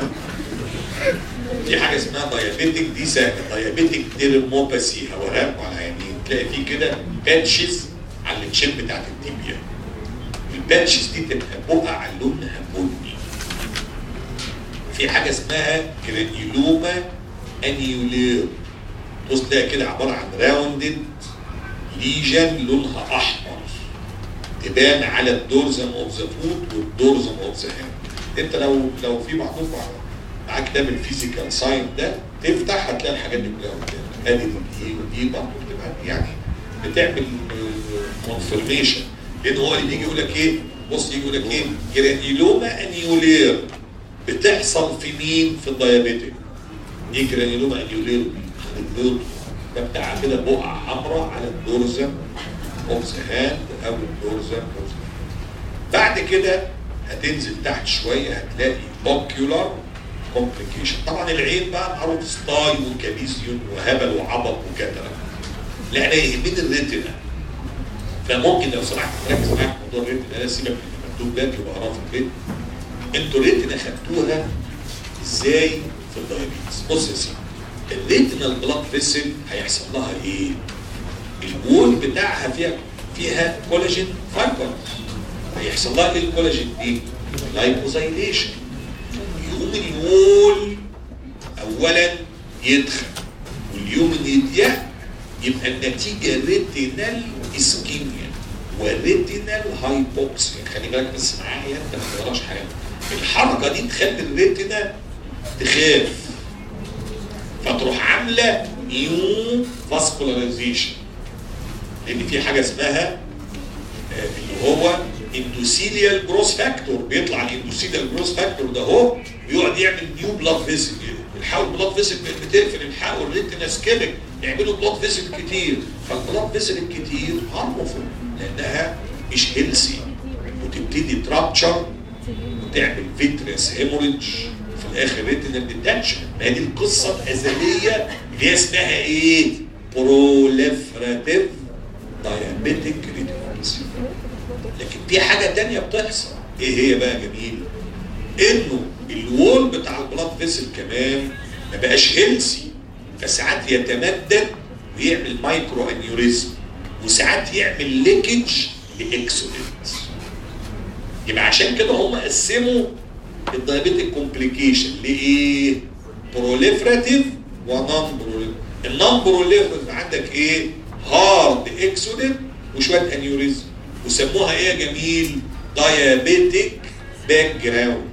في حاجه اسمها دايابيتيك دي سهله دايابيتيك ديرموباسي هوريها لكم على عينين تلاقي فيه كده باتشز على الشيب بتاعت التيبيا الباتشز دي تبقى بقع لونها بني في حاجه اسمها جرانيولوما انيولير بص تلاقي كده عباره عن راوندد ليجن لونها احمر تبان على الدورزم اوف ذا فود والدورزم اوف ذا هاند انت لو لو في بعضكم معاك كتاب الفيزيكال ساين ده تفتح هتلاقي الحاجات دي كلها قدامك ادي دي ودي برضه بتبقى يعني بتعمل كونفرميشن لان هو اللي بيجي يقول لك ايه بص يجي يقول لك ايه جرانيلوما انيولير بتحصل في مين في الديابيتيك ايه جرانيلوما انيولير البيض ده بتاع كده بقعه حمراء على الدورزم اوف ذا هاند او الدورزم اوف بعد كده هتنزل تحت شويه هتلاقي اوكيولار كومبليكيشن طبعا العين بقى معروف ستاي وكابيسيون وهبل وعبط وكده لا انا يهمني الريتنا فممكن لو سمحت تركز معايا في موضوع الريتنا ده سيبك من المكتوب ده يبقى اقراه في البيت انتوا الريتنا خدتوها ازاي في الدايابيتس بص يا سيدي الريتنال بلاد فيسل هيحصل لها ايه؟ الوول بتاعها فيها فيها كولاجين فايبرز هيحصل لها ايه الكولاجين دي؟ لايبوزايليشن يقوم الوول اولا يدخل واليومن يضيق يبقى النتيجه ريتينال اسكيميا وريتينال هايبوكسيا خلي بالك بس معايا انت ما تقراش حاجه الحركه دي تخلي الريتنا تخاف فتروح عامله نيو فاسكولاريزيشن لان في حاجه اسمها آه، اللي هو اندوثيليال جروس فاكتور بيطلع الاندوثيليال جروس فاكتور ده اهو ويقعد يعمل نيو بلاد فيسل الحاول بلاد فيسل بتقفل الحقوا الريتنا سكيبك يعملوا بلاد فيسل كتير فالبلاد فيسل الكتير هارمفول لانها مش هيلسي وتبتدي ترابتشر وتعمل فيتريس هيموريدج في الاخر ريتنال ديتاتشن ما هي دي القصه الازليه اللي هي اسمها ايه؟ بروليفراتيف دايابيتيك ريتينوباثي لكن في حاجه تانية بتحصل ايه هي بقى جميل انه الوول بتاع البلاد فيسل كمان ما بقاش هيلسي فساعات يتمدد ويعمل مايكرو انيوريزم وساعات يعمل ليكج لاكسودنت يبقى عشان كده هم قسموا الدايابيتيك كومبليكيشن لايه؟ بروليفراتيف ونون بروليفراتيف النون بروليفراتيف عندك ايه؟ هارد اكسودنت وشويه انيوريزم وسموها ايه يا جميل؟ دايابيتيك باك جراوند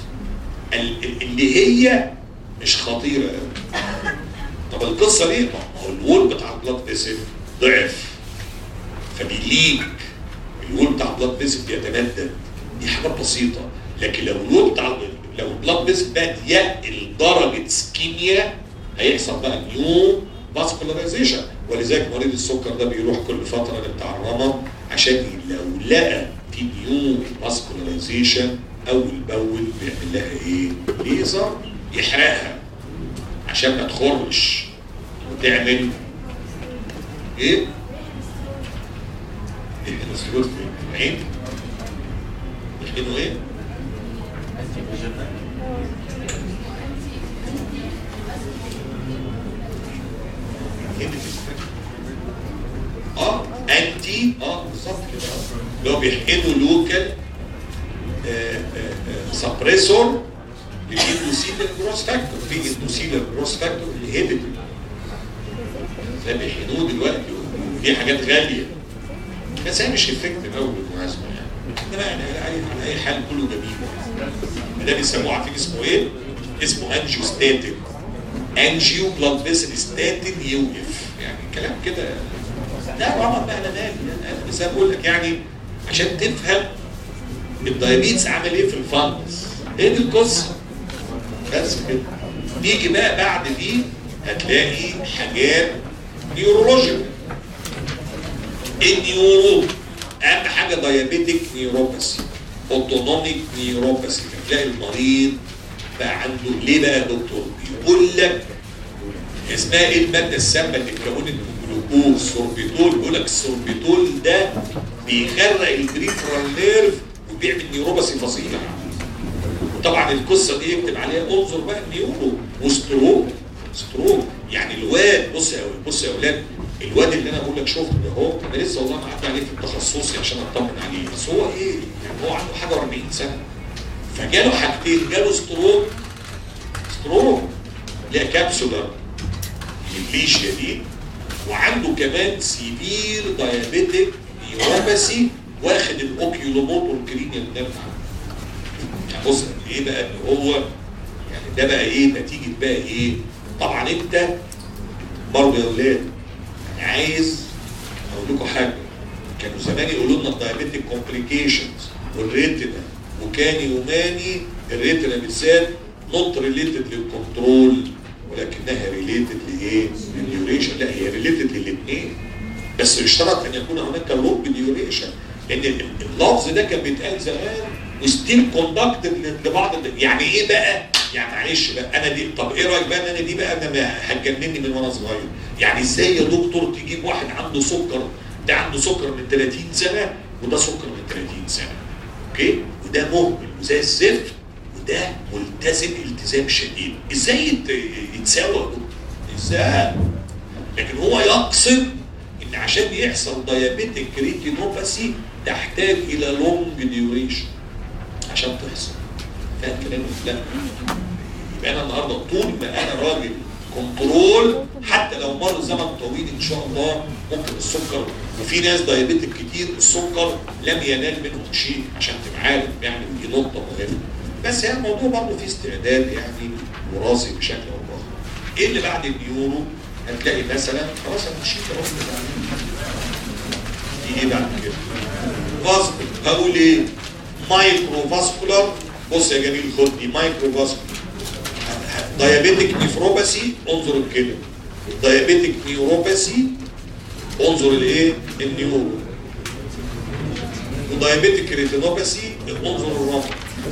اللي هي مش خطيره قوي طب القصه ليه؟ ما هو الوول بتاع البلاد فيسل ضعف فبيليك الوول بتاع البلاد فيسل بيتمدد دي حاجات بسيطه لكن لو الوول بتاع لو البلاد فيسل بقى ضيق لدرجه سكيميا هيحصل بقى نيو فاسكولاريزيشن ولذلك مريض السكر ده بيروح كل فتره بتاع الرمض عشان لو لقى في نيو فاسكولاريزيشن اول باول بيعمل لها ايه؟ ليزر يحرقها عشان ما تخرش وتعمل ايه؟ يحقنوا السلوك في العين يحقنوا ايه؟ اه انتي اه بالظبط كده اللي هو بيحقنوا لوكال سبريسور للاندوسيلر جروس فاكتور في اندوسيلر جروس فاكتور انهبيتور ده بيحقنوه دلوقتي ودي حاجات غاليه بس هي مش افكتيف قوي بالمناسبه يعني انما يعني على اي على اي حال كله جميل ده بيسموه عارفين اسمه ايه؟ اسمه انجيوستاتين انجيو بلاد فيسل ستاتين يوقف يعني كلام كده لا طبعا بقى انا مالي انا بس أنا بقول لك يعني عشان تفهم الدايابيتس عمل ايه في الفانس ايه دي القصه بس كده نيجي بقى بعد دي هتلاقي حاجات نيورولوجيكال النيورو اهم حاجه دايابيتيك نيوروباثي اوتونوميك نيوروباثي هتلاقي المريض بقى عنده ليه بقى يا دكتور بيقول لك اسمها ايه الماده السامه اللي اتكونت من الجلوكوز سوربيتول بيقول لك السوربيتول ده بيخرق البريفرال نيرف وبيعمل نيوروباثي فظيع وطبعا القصه دي يكتب عليها انظر بقى نيورو وستروك ستروك يعني الواد بص يا بص يا اولاد الواد اللي انا بقول لك شفته ده اهو انا لسه والله ما عدى عليه في التخصصي عشان اطمن عليه بس هو ايه يعني هو عنده حاجه 40 سنه فجاله حاجتين جاله ستروك ستروك اللي هي كابسولار البليشيا دي وعنده كمان سيفير دايابيتيك نيوروباثي واخد الاوكيولوموتور كرينيال نيرف يعني بص ايه بقى ان هو يعني ده بقى ايه نتيجه بقى ايه طبعا انت برضه يا اولاد انا عايز اقول لكم حاجه كانوا زمان يقولوا لنا الدايابيتيك كومبليكيشنز والريتنا وكاني وماني الريتنا بالذات نوت ريليتد للكنترول ولكنها ريليتد لايه؟ للديوريشن لا هي ريليتد للاثنين بس اشترط ان يكون هناك لوب ديوريشن لان اللفظ ده كان بيتقال زمان وستيل كوندكتد لبعض ال- يعني ايه بقى؟ يعني معلش بقى انا دي طب ايه رايك بقى ان انا دي بقى انا ما- هتجنني من وانا صغير يعني ازاي يا دكتور تجيب واحد عنده سكر ده عنده سكر من 30 سنه وده سكر من 30 سنه اوكي وده مهمل وزي الزفت وده ملتزم التزام شديد ازاي يت- يتساوى يا دكتور؟ ازاي لكن هو يقصد ان عشان يحصل دايابيتيك ريتينوباثي تحتاج الى لونج ديوريشن عشان تحصل فاهم كلامي لا يبقى انا النهارده طول ما انا راجل كنترول حتى لو مر زمن طويل ان شاء الله ممكن السكر وفي ناس دايابيتك كتير السكر لم ينال منهم شيء عشان تبقى عارف يعني دي نقطه مهمه بس يعني الموضوع برضه فيه استعداد يعني وراثي بشكل او باخر ايه اللي بعد النيورو هتلاقي مثلا خلاص انا مشيت اهو في ايه بعد كده فاسكولار هقول ايه مايكرو فاسكولار بص يا جميل خد دي مايكرو فاسكولار دايابيتك نيفروباثي انظر كده دايابيتك نيوروباثي انظر الايه النيورو ودايابيتك ريتينوباثي انظر الرمل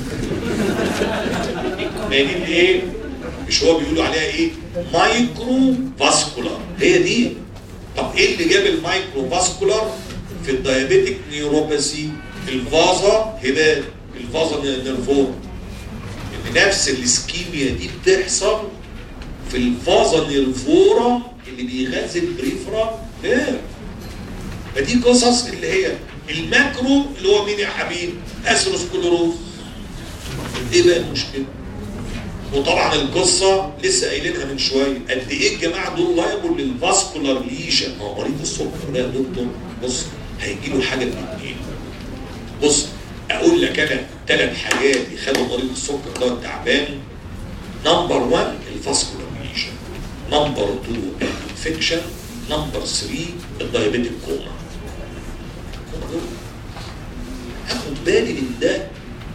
ما دي الايه مش هو بيقولوا عليها ايه مايكرو فاسكولار هي دي طب ايه اللي جاب المايكرو فاسكولار في الدايابيتك نيوروباثي الفازا هبال الفازا نيرفون ان نفس الاسكيميا دي بتحصل في الفازا نيرفورا اللي بيغذي البريفرا نيرف فدي قصص اللي هي الماكرو اللي هو مين يا حبيبي اثيروسكلوروز ايه بقى المشكله وطبعا القصه لسه قايلينها من شويه قد ايه الجماعه دول لايبل للفاسكولار ليشن ما هو مريض السكر ده يا دكتور بص هيجي له حاجه من الاثنين بص اقول لك انا ثلاث حاجات يخلوا مريض السكر ده تعبان نمبر 1 الفاسكولار ليشن نمبر 2 الانفكشن نمبر 3 الدايابيتيك كوما كوما دول هاخد بالي من ده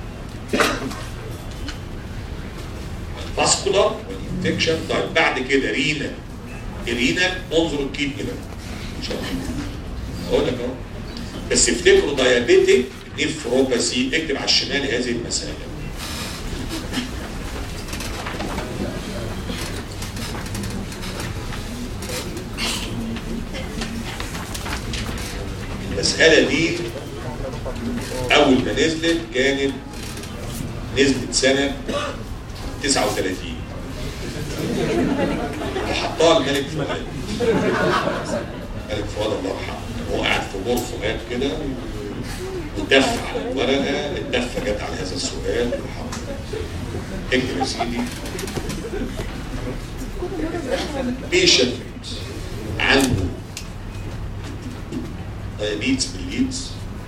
الفاسكولار والانفكشن طيب بعد كده رينا الرينا انظر الكدني بقى ان شاء الله اقول لك اهو بس افتكروا دايابيتيك نيفروباثي اكتب على الشمال هذه المسألة المسألة دي أول ما نزلت كانت نزلت سنة 39 وحطها الملك فؤاد الملك فؤاد الله يرحمه هو قاعد في غرفة قاعد كده ودف على الورقة الدفة جت على هذا السؤال والحمد اكتب يا سيدي بيشنت عنده دايابيتس بالليدز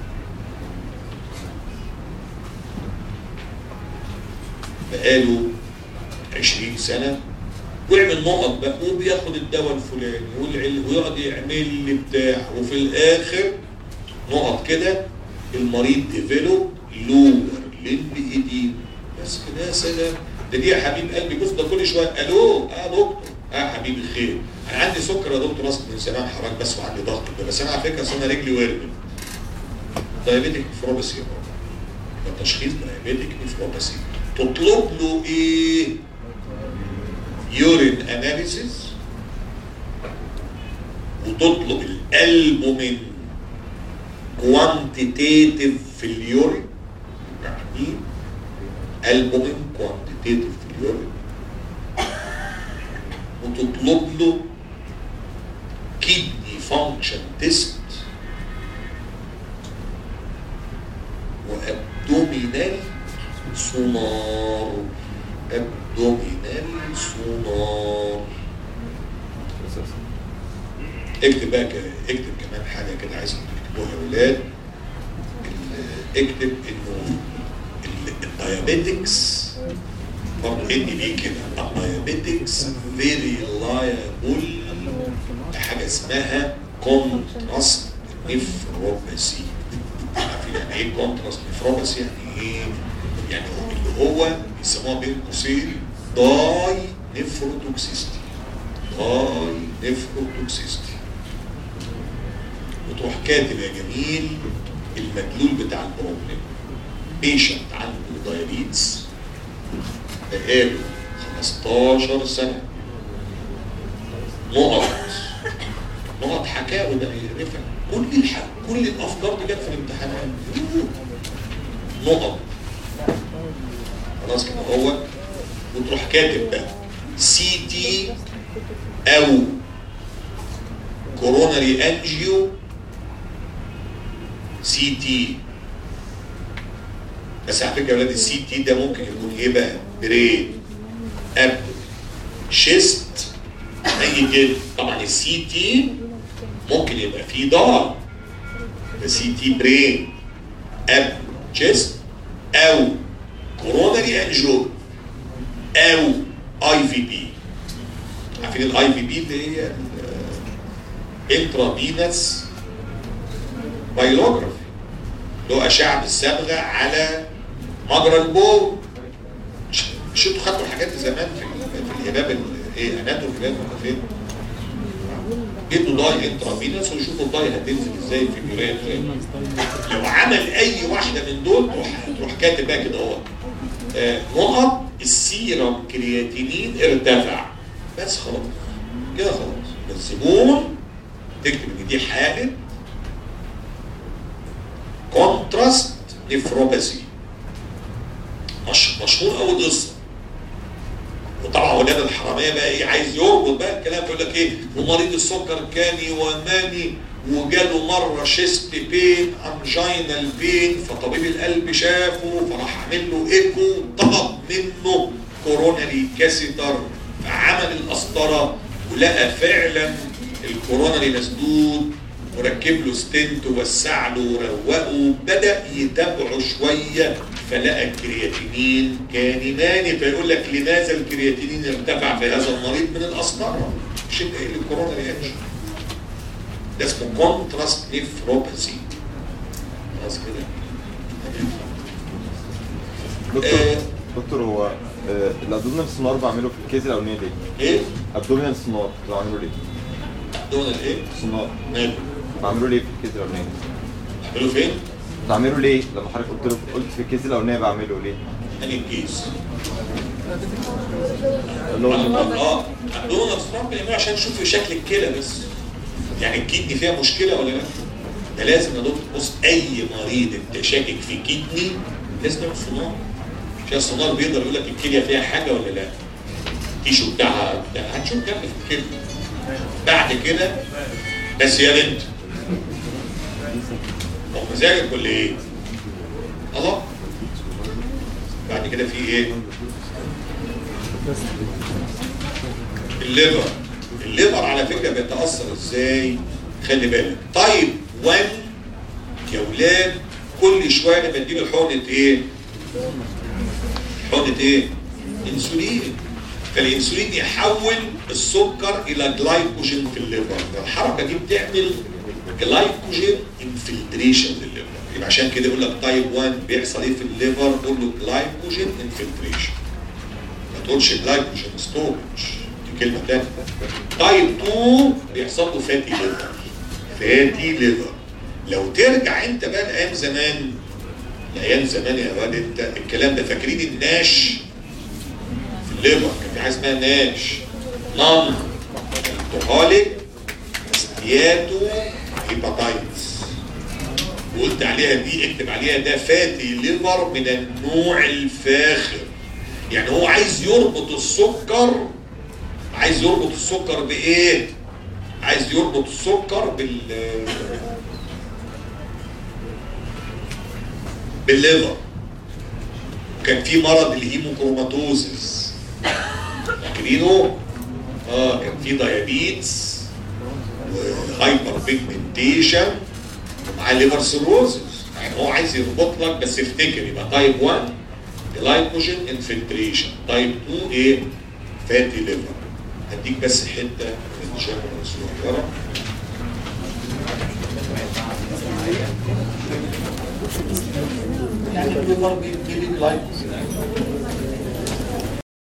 بقاله 20 سنة ويعمل نقط بقى وبياخد الدواء الفلاني والعل- ويقعد يعمل لي بتاع وفي الاخر نقط كده المريض ديفلوب لور لمب ايدين بس كده يا سلام ده دي يا حبيب قلبي بص ده كل شويه الو اه دكتور اه يا حبيبي خير انا عندي سكر يا دكتور اصلا من زمان حضرتك بس وعندي ضغط كده بس انا على فكره أصل انا رجلي ورمت دايابيتك نفروباسي ده تشخيص دايابيتك نفروباسي تطلب له ايه؟ يورين اناليسيس وتطلب الالبومين كوانتيتيف في اليورين يعني البومين كوانتيتيف في اليورين وتطلب له كيدني فانكشن تيست وابدومينال سونار ابدومينال سونار اكتب بقى ك- اكتب كمان حاجه كده عايزكم تكتبوها يا ولاد ال- اكتب انه ال- الدايابيتكس برضه ان بي كده الدايابيتكس فيري لايبل لحاجه اسمها كونتراست نفروباسي عارفين يعني ايه كونتراست نفروباسي يعني ايه؟ يعني هو اللي هو بيسموها بين قوسين داي نفروتوكسيستي داي نفروتوكسيستي وتروح كاتب يا جميل المدلول بتاع البروبلم بيشنت عنده دايابيتس بقاله 15 سنه نقط نقط حكاوي ده يعرفها كل الح... كل الافكار دي جت في الامتحانات نقط خلاص كده هو وتروح كاتب بقى سي تي او كوروناري انجيو سي تي بس على فكره يا ولاد السي تي ده ممكن يكون ايه بقى برين اب شيست هيجي كده طبعا السي تي ممكن يبقى فيه دار ده سي تي برين اب تشيست او كوروناري انجو او اي في بي عارفين الاي في بي اللي هي انترافينس بايلوجرافي اللي هو اشعه بالصبغه على مجرى البول مش مش انتوا خدتوا الحاجات دي زمان في ال- في الهباب ال- ايه اناتومي الهباب ولا فين؟ جيبوا داي انترافينس ويشوفوا الداي هتنزل ازاي في اليورين لو عمل اي واحده من دول تروح تروح كاتب بقى كده اهو آه، نقط السيرم كرياتينين ارتفع بس خلاص كده خلاص الزبون تكتب ان دي حاله كونتراست نفروباثي مش مشهور قوي قصه وطبعا ولاد الحراميه بقى ايه عايز يربط بقى الكلام يقول لك ايه ومريض السكر كان يوماني وجاله مره شيست بين انجينال بين فطبيب القلب شافه فراح عامل له ايكو طلب منه كوروناري كاسيتر فعمل القسطره ولقى فعلا الكوروناري مسدود وركب له ستنت ووسع له وروقه بدا يتابعه شويه فلقى الكرياتينين كان يماني فيقول لك لماذا الكرياتينين ارتفع في هذا المريض من القسطره مش انت ايه الكورونا رياكشن ده اسمه كونتراست نيفروباثي خلاص كده دكتور آه. دكتور هو آه، الابدومينال سونار بعمله في الكيس الاولانيه دي ايه ابدومينال سونار بعمله ليه؟ دون الايه سونار ماله بعمله ليه في الكيس الاولانيه؟ عملوا فين بعمله ليه؟ لما حضرتك قلت له قلت في الكيس الاولانيه بعمله ليه؟ انهي الكيس اللي هو اه عندهم اصلا بيعملوا عشان يشوفوا شكل الكلى بس يعني الكدني فيها مشكله ولا لا؟ ده لازم يا دكتور بص اي مريض انت شاكك في كدني لازم تعمل سونار عشان السونار بيقدر يقول لك الكليه فيها حاجه ولا لا؟ التيشو بتاعها بتاع هتشوف جنب في الكليه بعد كده بس يا بنت هو مزاجك ولا ايه؟ الله بعد كده في ايه؟ الليفر الليفر على فكره بيتاثر ازاي خلي بالك طيب 1 يا ولاد كل شويه انا بديله حقنه ايه حقنه ايه انسولين فالانسولين يحول السكر الى جلايكوجين في الليفر الحركه دي بتعمل جلايكوجين انفلتريشن للليفر يبقى عشان كده يقول لك تايب 1 بيحصل ايه في الليفر قول له جلايكوجين انفلتريشن ما تقولش جلايكوجين ستورج دي كلمه ثانيه تايب 2 بيحصل له فاتي ليفر فاتي ليفر لو ترجع انت بقى لايام زمان لايام زمان يا واد انت الكلام ده فاكرين الناش في الليفر كان في حاجه اسمها ناش نون الكحوليك ستياتو هيباتايتس وقلت عليها دي اكتب عليها ده فاتي ليفر من النوع الفاخر يعني هو عايز يربط السكر عايز يربط السكر بايه عايز يربط السكر بال بالليفر كان في مرض الهيموكروماتوزس فاكرينه اه كان في دايابيتس وهايبر بيجمنتيشن ومع ليفر سيروزس يعني هو عايز يربط لك بس افتكر يبقى تايب 1 جلايكوجين انفلتريشن تايب 2 ايه فاتي ليفر هديك بس حته من الشامل الصغيره يعني الليفر بيدي جلايكوجين